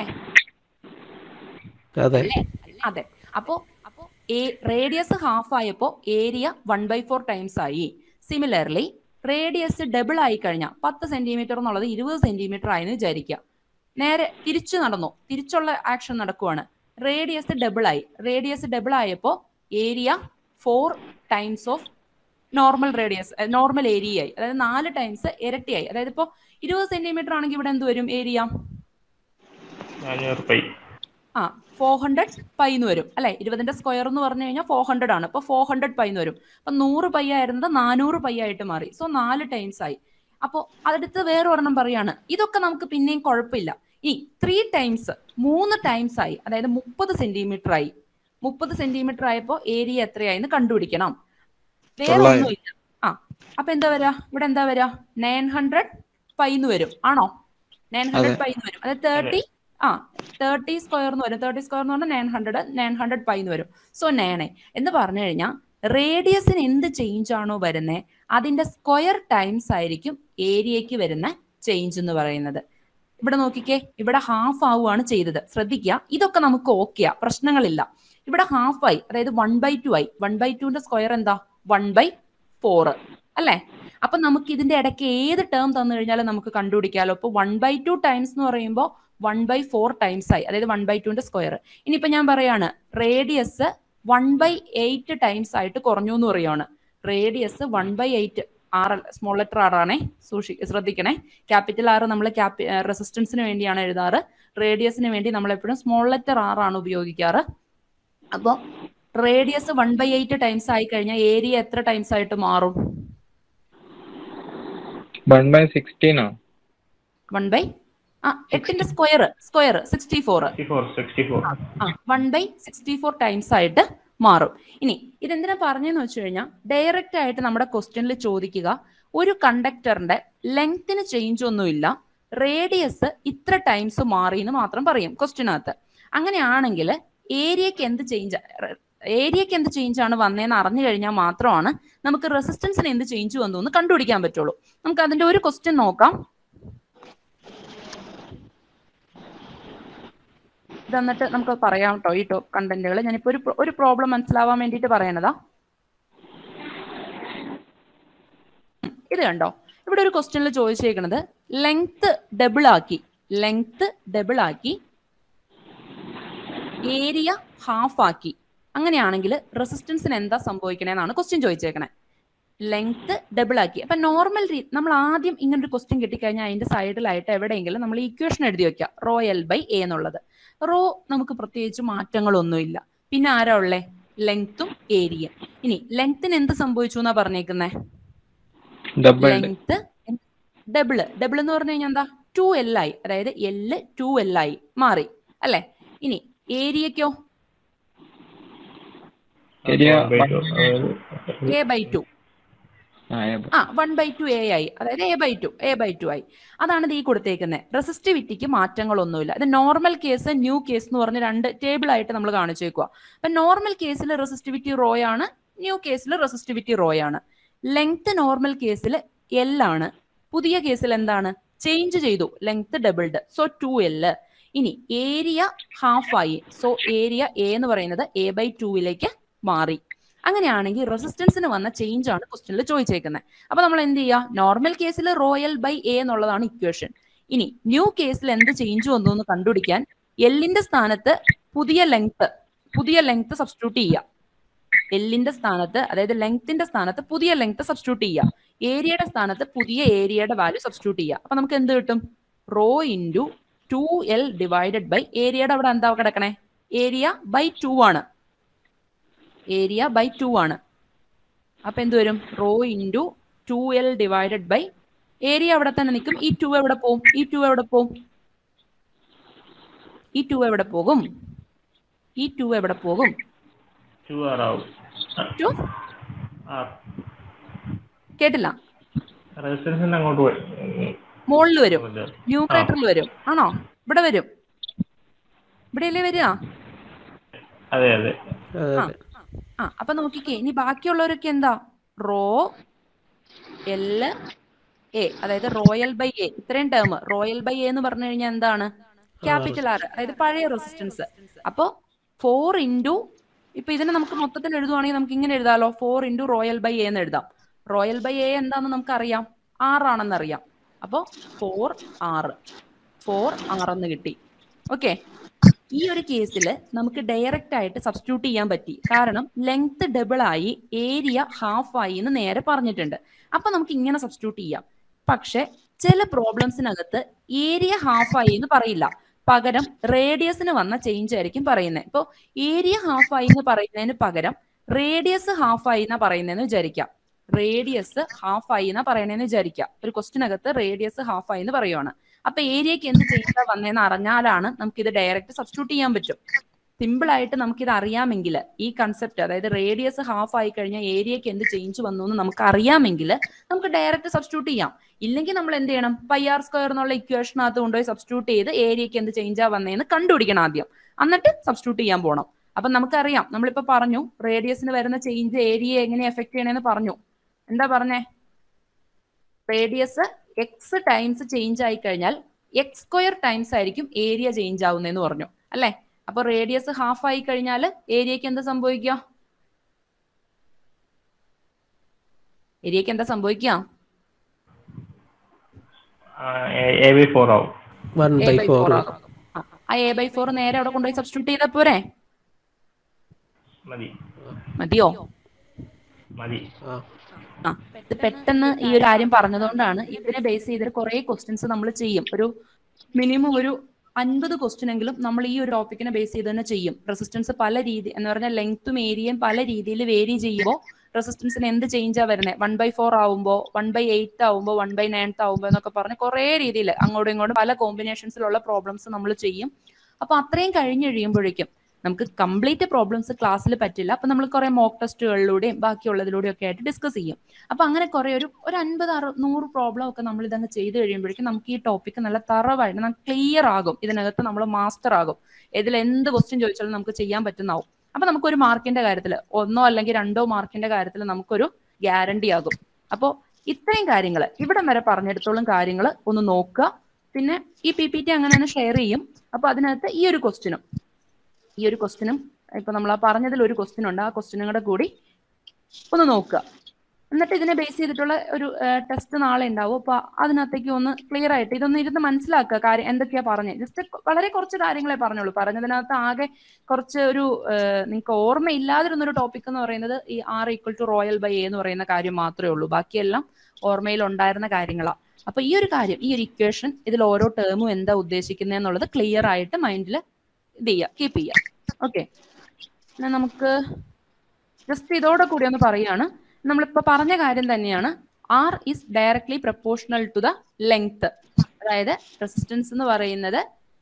അതെ അതെ അപ്പോ അപ്പോ റേഡിയസ് ഹാഫ് ആയപ്പോ area one by four times ആയി സിമിലർലി റേഡിയസ് ഡബിൾ ആയി കഴിഞ്ഞാൽ പത്ത് സെന്റിമീറ്റർ എന്നുള്ളത് ഇരുപത് സെന്റിമീറ്റർ ആയെന്ന് വിചാരിക്കുക നേരെ തിരിച്ചു നടന്നു തിരിച്ചുള്ള ആക്ഷൻ നടക്കുവാണ് റേഡിയസ് ഡബിൾ ആയി റേഡിയസ് ഡബിൾ ആയപ്പോൾ area four times of normal radius normal area ആയി അതായത് നാല് ടൈംസ് ഇരട്ടിയായി അതായത് ഇപ്പോൾ ഇരുപത് സെന്റിമീറ്റർ ആണെങ്കിൽ ഇവിടെ എന്ത് വരും ഏരിയ നാനൂറ് പൈ ആ ഫോർ ഹൺഡ്രഡ് പൈ എന്ന് വരും അല്ലെ ഇരുപതിന്റെ സ്ക്വയർ എന്ന് പറഞ്ഞു കഴിഞ്ഞാൽ ഫോർ ഹൺഡ്രഡ് ആണ് അപ്പൊ ഫോർ ഹൺഡ്രഡ് പൈ എന്ന് വരും അപ്പൊ നൂറ് പൈ ആയിരുന്നത് നാനൂറ് പൈ ആയിട്ട് മാറി സോ നാല് ടൈംസ് ആയി അപ്പോൾ അടുത്ത് വേറെ ഒരെണ്ണം പറയാണ് ഇതൊക്കെ നമുക്ക് പിന്നെയും കുഴപ്പമില്ല ഈ ത്രീ ടൈംസ് മൂന്ന് ടൈംസ് ആയി അതായത് മുപ്പത് സെന്റിമീറ്റർ ആയി മുപ്പത് സെന്റിമീറ്റർ ആയപ്പോൾ ഏരിയ എത്രയായിന്ന് കണ്ടുപിടിക്കണം വേറെ ഒന്നുമില്ല ആ അപ്പൊ എന്താ വരാ ഇവിടെ എന്താ വരാ നയൻ ഹൺഡ്രഡ് പൈ എന്ന് വരും ആണോ നയൻ ഹൺഡ്രഡ് പൈ എന്ന് വരും അതായത് തേർട്ടി ആ തേർട്ടി സ്ക്വയർ എന്ന് വരും തേർട്ടി സ്ക്വയർ എന്ന് പറഞ്ഞാൽ nine hundred nine hundred pi എന്ന് വരും സോ നയനെ എന്ന് പറഞ്ഞു കഴിഞ്ഞാൽ റേഡിയസിന് എന്ത് ചേഞ്ച് ആണോ വരുന്നത് അതിന്റെ സ്ക്വയർ ടൈംസ് ആയിരിക്കും ഏരിയക്ക് വരുന്ന ചേഞ്ച് എന്ന് പറയുന്നത് ഇവിടെ നോക്കിക്കേ ഇവിടെ ഹാഫ് ആവുകയാണ് ചെയ്തത് ശ്രദ്ധിക്കുക ഇതൊക്കെ നമുക്ക് ഓക്കെയാ പ്രശ്നങ്ങളില്ല ഇവിടെ ഹാഫ് ആയി അതായത് വൺ ബൈ ടു ആയി വൺ ബൈ ടുവിന്റെ സ്ക്വയർ എന്താ വൺ ബൈ ഫോർ അല്ലേ അപ്പൊ നമുക്ക് ഇതിന്റെ ഇടയ്ക്ക് ഏത് ടേം തന്നു കഴിഞ്ഞാലും നമുക്ക് കണ്ടുപിടിക്കാമല്ലോ ഇപ്പൊ വൺ ബൈ ടു ടൈംസ് എന്ന് പറയുമ്പോൾ വൺ ബൈ ഫോർ ടൈംസ് ആയി അതായത് വൺ ബൈ ടുവിന്റെ സ്ക്വയർ ഇനിയിപ്പോ ഞാൻ പറയാണ് radius one by eight times ആയിട്ട് കുറഞ്ഞു എന്ന് പറയുകയാണ് radius one by eight R small letter R ആണേ സൂക്ഷി ശ്രദ്ധിക്കണേ ക്യാപിറ്റൽ ആർ നമ്മൾ ക്യാപി റെസിസ്റ്റൻസിന് വേണ്ടിയാണ് എഴുതാറ് റേഡിയസിന് വേണ്ടി നമ്മൾ എപ്പോഴും സ്മോൾ ലെറ്റർ ആർ ആണ് ഉപയോഗിക്കാറ് അപ്പോൾ radius one by eight times ആയി കഴിഞ്ഞാൽ ഏരിയ എത്ര ടൈംസ് ആയിട്ട് മാറും വൺ ബൈ സിക്സ്റ്റീനോ വൺ ബൈ ആ എട്ടിന്റെ square square sixty four sixty four sixty four ആ one by sixty four times ആയിട്ട് മാറും ഇനി ഇതെന്തിനാ പറഞ്ഞെന്ന് വെച്ച് കഴിഞ്ഞാൽ ഡയറക്റ്റ് ആയിട്ട് നമ്മുടെ ക്വസ്റ്റ്യനിൽ ചോദിക്കുക ഒരു കണ്ടക്ടറിന്റെ ലെങ്ത്തിന് ചേഞ്ച് ഒന്നുമില്ല റേഡിയസ് ഇത്ര ടൈംസ് മാറി എന്ന് മാത്രം പറയും ക്വസ്റ്റ്യനകത്ത് അങ്ങനെയാണെങ്കിൽ ഏരിയക്ക് എന്ത് ചേഞ്ച് ഏരിയക്ക് എന്ത് ചേഞ്ച് ആണ് വന്നതെന്ന് അറിഞ്ഞു കഴിഞ്ഞാൽ മാത്രമാണ് നമുക്ക് റെസിസ്റ്റൻസിന് എന്ത് ചേഞ്ച് വന്നു എന്ന് കണ്ടുപിടിക്കാൻ പറ്റുള്ളൂ നമുക്ക് അതിന്റെ ഒരു ക്വസ്റ്റ്യൻ നോക്കാം ഇത് എന്നിട്ട് നമുക്ക് പറയാം കേട്ടോ ഈ ടോ കണ്ടന്റുകൾ ഞാനിപ്പോ ഒരു pro- ഒരു പ്രോബ്ലം മനസ്സിലാവാൻ വേണ്ടിയിട്ട് പറയണതാ ഉം, ഇത് കണ്ടോ ഇവിടെ ഒരു ക്വസ്റ്റ്യനിൽ ചോദിച്ചേക്കുന്നത് ലെങ്ത് ഡബിൾ ആക്കി ലെങ്ത് ഡബിൾ ആക്കി ഏരിയ ഹാഫ് ആക്കി അങ്ങനെയാണെങ്കിൽ റെസിസ്റ്റൻസിന് എന്താ സംഭവിക്കണേന്നാണ് ക്വസ്റ്റ്യൻ ചോദിച്ചേക്കണേ ലെങ്ത് ഡബിൾ ആക്കി അപ്പൊ നോർമൽ രീ നമ്മൾ ആദ്യം ഇങ്ങനെ ഒരു ക്വസ്റ്റ്യൻ കിട്ടിക്കഴിഞ്ഞാൽ അതിന്റെ സൈഡിലായിട്ട് എവിടെയെങ്കിലും നമ്മൾ ഇക്വേഷൻ എഴുതി വെക്കുക റോ എൽ ബൈ എ എന്നുള്ളത് റോ നമുക്ക് പ്രത്യേകിച്ച് മാറ്റങ്ങളൊന്നുമില്ല പിന്നെ ആരാ ഉള്ളേ ലെങ്ത്തും ഏരിയ ഇനി ലെങ്ത്തിന് എന്ത് സംഭവിച്ചു എന്നാ പറഞ്ഞേക്കുന്നേ ഡബിൾ ലെങ്ത് ഡബിള് ഡബിൾ എന്ന് പറഞ്ഞു കഴിഞ്ഞാൽ എന്താ ടു എൽ ആയി അതായത് എല് ടു എൽ ആയി മാറി അല്ലെ ഇനി ഏരിയക്കോ ഏരിയ എ ബൈ ടു ആ ആ വൺ ബൈ ടു എ ആയി അതായത് A by two A by two ആയി അതാണ് ഇത് ഈ കൊടുത്തേക്കുന്നത് റെസിസ്റ്റിവിറ്റിക്ക് മാറ്റങ്ങളൊന്നുമില്ല ഇത് നോർമൽ കേസ് ന്യൂ കേസ് എന്ന് പറഞ്ഞ് രണ്ട് ടേബിൾ ആയിട്ട് നമ്മൾ കാണിച്ചേക്കുക അപ്പൊ നോർമൽ കേസിൽ റെസിസ്റ്റിവിറ്റി റോ ആണ് ന്യൂ കേസിൽ റെസിസ്റ്റിവിറ്റി റോ ആണ് ലെങ്ത് നോർമൽ കേസിൽ എൽ ആണ് പുതിയ കേസിൽ എന്താണ് ചേഞ്ച് ചെയ്തു length doubled so two L ഇനി ഏരിയ ഹാഫ് ആയി സോ ഏരിയ എ എന്ന് പറയുന്നത് എ ബൈ ടുവിലേക്ക് മാറി അങ്ങനെയാണെങ്കിൽ റെസിസ്റ്റൻസിന് വന്ന ചേഞ്ച് ആണ് ക്വസ്റ്റ്യനിൽ ചോദിച്ചേക്കുന്നത് അപ്പൊ നമ്മൾ എന്ത് ചെയ്യുക നോർമൽ കേസിൽ റോയൽ ബൈ എ എന്നുള്ളതാണ് ഇക്വേഷൻ ഇനി ന്യൂ കേസിൽ എന്ത് ചേഞ്ച് വന്നു എന്ന് കണ്ടുപിടിക്കാൻ എല്ലിന്റെ സ്ഥാനത്ത് പുതിയ ലെങ്ത് പുതിയ ലെങ്ത് സബ്സ്റ്റിറ്റ്യൂട്ട് ചെയ്യുക എല്ലിന്റെ സ്ഥാനത്ത് അതായത് ലെങ്ത്തിന്റെ സ്ഥാനത്ത് പുതിയ ലെങ്ത് സബ്സ്റ്റിറ്റ്യൂട്ട് ചെയ്യുക ഏരിയയുടെ സ്ഥാനത്ത് പുതിയ ഏരിയയുടെ വാല്യൂ സബ്സ്റ്റിറ്റ്യൂട്ട് ചെയ്യുക അപ്പൊ നമുക്ക് എന്ത് കിട്ടും rho into two L divided by ഏരിയയുടെ അവിടെ എന്താ കിടക്കണേ ഏരിയ ബൈ ടു ആണ് ഏരിയ ബൈ ടു ആണ് അപ്പൊ എന്ത് വരും rho into two L divided by area അവിടെ തന്നെ നിൽക്കും ഈ ടു എവിടെ പോകും ഈ ടു എവിടെ പോകും ഈ ടു എവിടെ പോകും ഈ ടു എവിടെ പോകും ടു ആർ ആവും ടു ആർ കേട്ടില്ല റെസിസ്റ്റൻസിന് അങ്ങോട്ട് പോയി മുകളിൽ വരും ന്യൂമറേറ്ററിൽ വരും ആണോ ഇവിടെ വരും ഇവിടെയല്ലേ വരിക അതെ അതെ അതെ ആ അതെ ആ അപ്പൊ നോക്കിക്കേ ഇനി ബാക്കിയുള്ളവരൊക്കെ എന്താ റോ എൽ എ അതായത് റോയൽ ബൈ എ ഇത്രയും ടേം റോയൽ ബൈ എ എന്ന് പറഞ്ഞു കഴിഞ്ഞാൽ എന്താണ് ക്യാപിറ്റൽ ആർ അതായത് പഴയ റെസിസ്റ്റൻസ് അപ്പോ ഫോർ ഇൻറ്റു ഇപ്പൊ ഇതിനെ നമുക്ക് മൊത്തത്തിൽ എഴുതുവാണെങ്കിൽ നമുക്ക് ഇങ്ങനെ എഴുതാലോ four into rho L by A എന്ന് എഴുതാം റോയൽ ബൈ എ എന്താണെന്ന് നമുക്ക് അറിയാം ആറാണെന്ന് അറിയാം അപ്പോ ഫോർ ആറ് ഫോർ ആറെന്ന് കിട്ടി ഓക്കെ ഈ ഒരു കേസിൽ നമുക്ക് ഡയറക്റ്റ് ആയിട്ട് സബ്സ്റ്റിറ്റ്യൂട്ട് ചെയ്യാൻ പറ്റി കാരണം ലെങ്ത് ഡബിൾ ആയി ഏരിയ ഹാഫ് ആയി എന്ന് നേരെ പറഞ്ഞിട്ടുണ്ട് അപ്പൊ നമുക്ക് ഇങ്ങനെ സബ്സ്റ്റിറ്റ്യൂട്ട് ചെയ്യാം പക്ഷെ ചില പ്രോബ്ലംസിനകത്ത് ഏരിയ ഹാഫ് ആയി എന്ന് പറയില്ല പകരം റേഡിയസിന് വന്ന ചേഞ്ച് ആയിരിക്കും പറയുന്നത് ഇപ്പോൾ ഏരിയ ഹാഫ് ആയി എന്ന് പറയുന്നതിന് പകരം റേഡിയസ് ഹാഫ് ആയി എന്നാ പറയുന്നതെന്ന് വിചാരിക്കാം റേഡിയസ് ഹാഫ് ആയി എന്നാ പറയണേന്ന് വിചാരിക്കാം ഒരു ക്വസ്റ്റിനകത്ത് റേഡിയസ് ഹാഫ് ആയി എന്ന് പറയുവാണ് അപ്പൊ ഏരിയക്ക് എന്ത് ചേഞ്ചാ വന്നതെന്ന് അറിഞ്ഞാലാണ് നമുക്ക് ഇത് ഡയറക്റ്റ് സബ്സ്റ്റിറ്റ്യൂട്ട് ചെയ്യാൻ പറ്റും സിമ്പിൾ ആയിട്ട് നമുക്ക് ഇത് അറിയാമെങ്കിൽ ഈ കൺസെപ്റ്റ് അതായത് റേഡിയസ് ഹാഫ് ആയി കഴിഞ്ഞാൽ ഏരിയക്ക് എന്ത് ചേഞ്ച് വന്നു എന്ന് നമുക്ക് അറിയാമെങ്കിൽ നമുക്ക് ഡയറക്റ്റ് സബ്സ്റ്റിറ്റ്യൂട്ട് ചെയ്യാം ഇല്ലെങ്കിൽ നമ്മൾ എന്ത് ചെയ്യണം പൈ ആർ സ്ക്വയർ എന്നുള്ള ഇക്വേഷനകത്ത് കൊണ്ടുപോയി സബ്സ്റ്റിറ്റ്യൂട്ട് ചെയ്ത് ഏരിയക്ക് എന്ത് ചേഞ്ചാ വന്നതെന്ന് കണ്ടുപിടിക്കണം ആദ്യം എന്നിട്ട് സബ്സ്റ്റിറ്റ്യൂട്ട് ചെയ്യാൻ പോകണം അപ്പൊ നമുക്കറിയാം നമ്മളിപ്പോ പറഞ്ഞു റേഡിയസിന് വരുന്ന ചേഞ്ച് ഏരിയ എങ്ങനെ എഫക്ട് ചെയ്യണമെന്ന് പറഞ്ഞു എന്താ പറഞ്ഞേ റേഡിയസ് എക്സ് ടൈംസ് ചേഞ്ച് ആയി കഴിഞ്ഞാൽ എക്സ് സ്ക്വയർ ടൈംസ് ആയിരിക്കും ഏരിയ ചേഞ്ച് ആവുന്നതെന്ന് പറഞ്ഞു അല്ലെ അപ്പൊ റേഡിയസ് ഹാഫ് ആയി കഴിഞ്ഞാൽ ഏരിയക്ക് എന്താ സംഭവിക്കുക ഏരിയക്ക് എന്താ സംഭവിക്കുക എ ബൈ ഫോർ ആവും one A by by four four ആകും ആ, ആ എ ബൈ ഫോർ നേരെ അവിടെ കൊണ്ടുപോയി സബ്സ്റ്റിറ്റ്യൂട്ട് ചെയ്താൽ പോരെ മതി മതിയോ മതി ആ ആ ഇത് പെട്ടെന്ന് ഈ ഒരു കാര്യം പറഞ്ഞതുകൊണ്ടാണ് ഇതിനെ ബേസ് ചെയ്തിട്ട് കുറെ ക്വസ്റ്റ്യൻസ് നമ്മൾ ചെയ്യും ഒരു മിനിമം ഒരു അൻപത് ക്വസ്റ്റ്യൻ എങ്കിലും നമ്മൾ ഈ ഒരു ടോപ്പിക്കിനെ ബേസ് ചെയ്ത് തന്നെ ചെയ്യും റെസിസ്റ്റൻസ് പല രീതി എന്ന് പറഞ്ഞാൽ ലെങ്ത്തും ഏരിയയും പല രീതിയിൽ വേരി ചെയ്യുമ്പോൾ റെസിസ്റ്റൻസിന് എന്ത് ചേഞ്ചാ വരുന്നത് വൺ ബൈ ഫോർ ആവുമ്പോൾ വൺ ബൈ എയ്റ്റ് ആവുമ്പോൾ വൺ ബൈ നയൻത്ത് ആവുമ്പോൾ എന്നൊക്കെ പറഞ്ഞ് കുറേ രീതിയിൽ അങ്ങോട്ടും ഇങ്ങോട്ടും പല കോമ്പിനേഷൻസിലുള്ള പ്രോബ്ലംസ് നമ്മൾ ചെയ്യും അപ്പൊ അത്രയും കഴിഞ്ഞ് കഴിയുമ്പോഴേക്കും നമുക്ക് കംപ്ലീറ്റ് പ്രോബ്ലംസ് ക്ലാസ്സിൽ പറ്റില്ല അപ്പൊ നമ്മൾ കുറെ മോക്ക് ടെസ്റ്റുകളിലൂടെയും ബാക്കിയുള്ളതിലൂടെയും ഒക്കെ ആയിട്ട് ഡിസ്കസ് ചെയ്യും അപ്പൊ അങ്ങനെ കുറെ ഒരു ഒരു അൻപത് അറു നൂറ് പ്രോബ്ലം ഒക്കെ നമ്മൾ ഇതങ്ങ് ചെയ്ത് കഴിയുമ്പോഴേക്കും നമുക്ക് ഈ ടോപ്പിക്ക് നല്ല തറവായിട്ട് നമുക്ക് ക്ലിയർ ആകും ഇതിനകത്ത് നമ്മൾ മാസ്റ്റർ ആകും ഇതിൽ എന്ത് ക്വസ്റ്റ്യൻ ചോദിച്ചാലും നമുക്ക് ചെയ്യാൻ പറ്റുന്നാവും അപ്പൊ നമുക്കൊരു മാർക്കിന്റെ കാര്യത്തിൽ ഒന്നോ അല്ലെങ്കിൽ രണ്ടോ മാർക്കിന്റെ കാര്യത്തിൽ നമുക്കൊരു ഗ്യാരണ്ടി ആകും അപ്പോൾ ഇത്രയും കാര്യങ്ങൾ ഇവിടം വരെ പറഞ്ഞെടുത്തോളം കാര്യങ്ങൾ ഒന്ന് നോക്കുക പിന്നെ ഈ പി പി ടി അങ്ങനെ തന്നെ ഷെയർ ചെയ്യും അപ്പൊ അതിനകത്ത് ഈ ഒരു ക്വസ്റ്റ്യനും ഈ ഒരു ക്വസ്റ്റ്യനും ഇപ്പൊ നമ്മൾ ആ പറഞ്ഞതിൽ ഒരു ക്വസ്റ്റ്യൻ ഉണ്ട് ആ ക്വസ്റ്റ്യനും കൂടെ കൂടി ഒന്ന് നോക്കുക എന്നിട്ട് ഇതിനെ ബേസ് ചെയ്തിട്ടുള്ള ഒരു ടെസ്റ്റ് നാളെ ഉണ്ടാവും അപ്പൊ അതിനകത്തേക്ക് ഒന്ന് ക്ലിയർ ആയിട്ട് ഇതൊന്ന് ഇരുന്ന് മനസ്സിലാക്കുക കാര്യം എന്തൊക്കെയാ പറഞ്ഞത് ജസ്റ്റ് വളരെ കുറച്ച് കാര്യങ്ങളെ പറഞ്ഞുള്ളൂ പറഞ്ഞതിനകത്ത് ആകെ കുറച്ച് ഒരു നിങ്ങൾക്ക് ഓർമ്മയില്ലാതിരുന്ന ഒരു ടോപ്പിക് എന്ന് പറയുന്നത് ഈ R equal to rho L by എന്ന് പറയുന്ന കാര്യം മാത്രമേ ഉള്ളൂ ബാക്കിയെല്ലാം ഓർമ്മയിൽ ഉണ്ടായിരുന്ന കാര്യങ്ങളാണ് അപ്പൊ ഈ ഒരു കാര്യം ഈ ഒരു ഇക്വേഷൻ ഇതിൽ ഓരോ ടേമും എന്താ ഉദ്ദേശിക്കുന്നത് എന്നുള്ളത് ക്ലിയർ ആയിട്ട് മൈൻഡിൽ ഇത് ചെയ്യുക കീപ്പ് ചെയ്യുക ഓക്കെ പിന്നെ നമുക്ക് ജസ്റ്റ് ഇതോടെ കൂടി ഒന്ന് പറയുകയാണ് നമ്മളിപ്പോ പറഞ്ഞ കാര്യം തന്നെയാണ് R is directly proportional to the length അതായത് റെസിസ്റ്റൻസ് എന്ന് പറയുന്നത്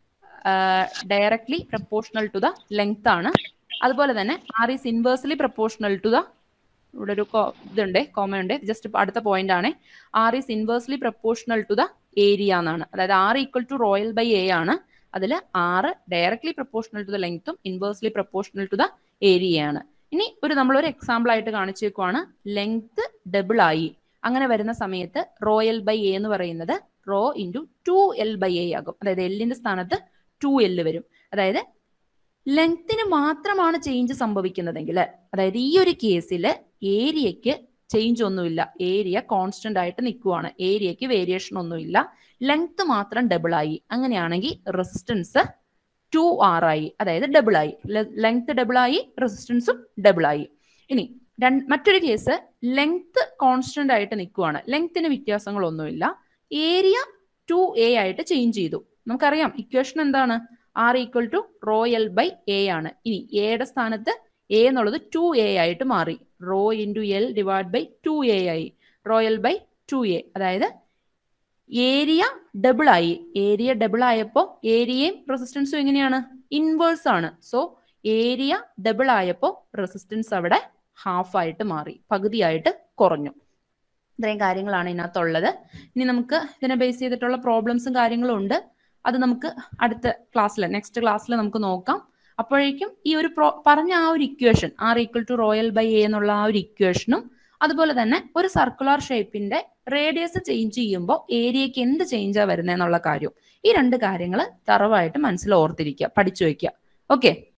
directly proportional to the length ആണ് അതുപോലെ തന്നെ R is inversely proportional to the ഇവിടെ ഒരു ഇതുണ്ട് കോമ ഉണ്ട് ജസ്റ്റ് അടുത്ത പോയിന്റ് ആണ് R is inversely proportional to the area എന്നാണ് അതായത് R equal to rho L by A ആണ് അതിൽ R directly proportional to the ലെങ്ത്തും ഇൻവേഴ്സ്ലി പ്രപ്പോർഷണൽ ടു ദ ഏരിയയാണ് ഇനി ഒരു നമ്മളൊരു എക്സാമ്പിൾ ആയിട്ട് കാണിച്ചേക്കുവാണ് ലെങ്ത് ഡബിൾ ആയി അങ്ങനെ വരുന്ന സമയത്ത് റോയൽ ബൈ എ എന്ന് പറയുന്നത് rho into two L by A ആകും അതായത് എല്ലിന്റെ സ്ഥാനത്ത് ടു എൽ വരും അതായത് ലെങ്ത്തിന് മാത്രമാണ് ചേഞ്ച് സംഭവിക്കുന്നതെങ്കിൽ അതായത് ഈ ഒരു കേസിൽ ഏരിയക്ക് ചേഞ്ച് ഒന്നുമില്ല ഏരിയ കോൺസ്റ്റന്റ് ആയിട്ട് നിൽക്കുവാണ് ഏരിയക്ക് വേരിയേഷൻ ഒന്നുമില്ല ലെങ്ത് മാത്രം ഡബിൾ ആയി അങ്ങനെയാണെങ്കിൽ റെസിസ്റ്റൻസ് ടു ആർ ആയി അതായത് ഡബിൾ ആയി ലെങ്ത് ഡബിൾ ആയി റെസിസ്റ്റൻസും ഡബിൾ ആയി ഇനി മറ്റൊരു കേസ് ലെങ്ത് കോൺസ്റ്റന്റ് ആയിട്ട് നിൽക്കുവാണ് ലെങ്ത്തിന് വ്യത്യാസങ്ങളൊന്നുമില്ല ഏരിയ ടു എ ആയിട്ട് ചേഞ്ച് ചെയ്തു നമുക്കറിയാം ഇക്വേഷൻ എന്താണ് R equal to rho L by A ആണ് ഇനി എയുടെ സ്ഥാനത്ത് എ എന്നുള്ളത് ടു എ ആയിട്ട് മാറി rho into L divide by two A ആയി റോയൽ ബൈ ടു എ അതായത് ഏരിയ ഡബിൾ ആയി ഏരിയ ഡബിൾ ആയപ്പോൾ ഏരിയയും റെസിസ്റ്റൻസും എങ്ങനെയാണ് ഇൻവേഴ്സ് ആണ് സോ ഏരിയ ഡബിൾ ആയപ്പോൾ റെസിസ്റ്റൻസ് അവിടെ ഹാഫ് ആയിട്ട് മാറി പകുതിയായിട്ട് കുറഞ്ഞു ഇത്രയും കാര്യങ്ങളാണ് ഇതിനകത്തുള്ളത് ഇനി നമുക്ക് ഇതിനെ ബേസ് ചെയ്തിട്ടുള്ള പ്രോബ്ലംസും കാര്യങ്ങളും ഉണ്ട് അത് നമുക്ക് അടുത്ത ക്ലാസ്സിൽ നെക്സ്റ്റ് ക്ലാസ്സിൽ നമുക്ക് നോക്കാം അപ്പോഴേക്കും ഈ ഒരു പ്രോ പറഞ്ഞ ആ ഒരു equation R equal to rho L by A എന്നുള്ള ആ ഒരു ഇക്വേഷനും അതുപോലെ തന്നെ ഒരു സർക്കുലർ ഷേപ്പിന്റെ റേഡിയസ് ചേഞ്ച് ചെയ്യുമ്പോൾ ഏരിയക്ക് എന്ത് ചേഞ്ചാ വരുന്നത് എന്നുള്ള കാര്യം ഈ രണ്ട് കാര്യങ്ങൾ തറവായിട്ട് മനസ്സിൽ ഓർത്തിരിക്കുക പഠിച്ചു വയ്ക്കുക ഓക്കെ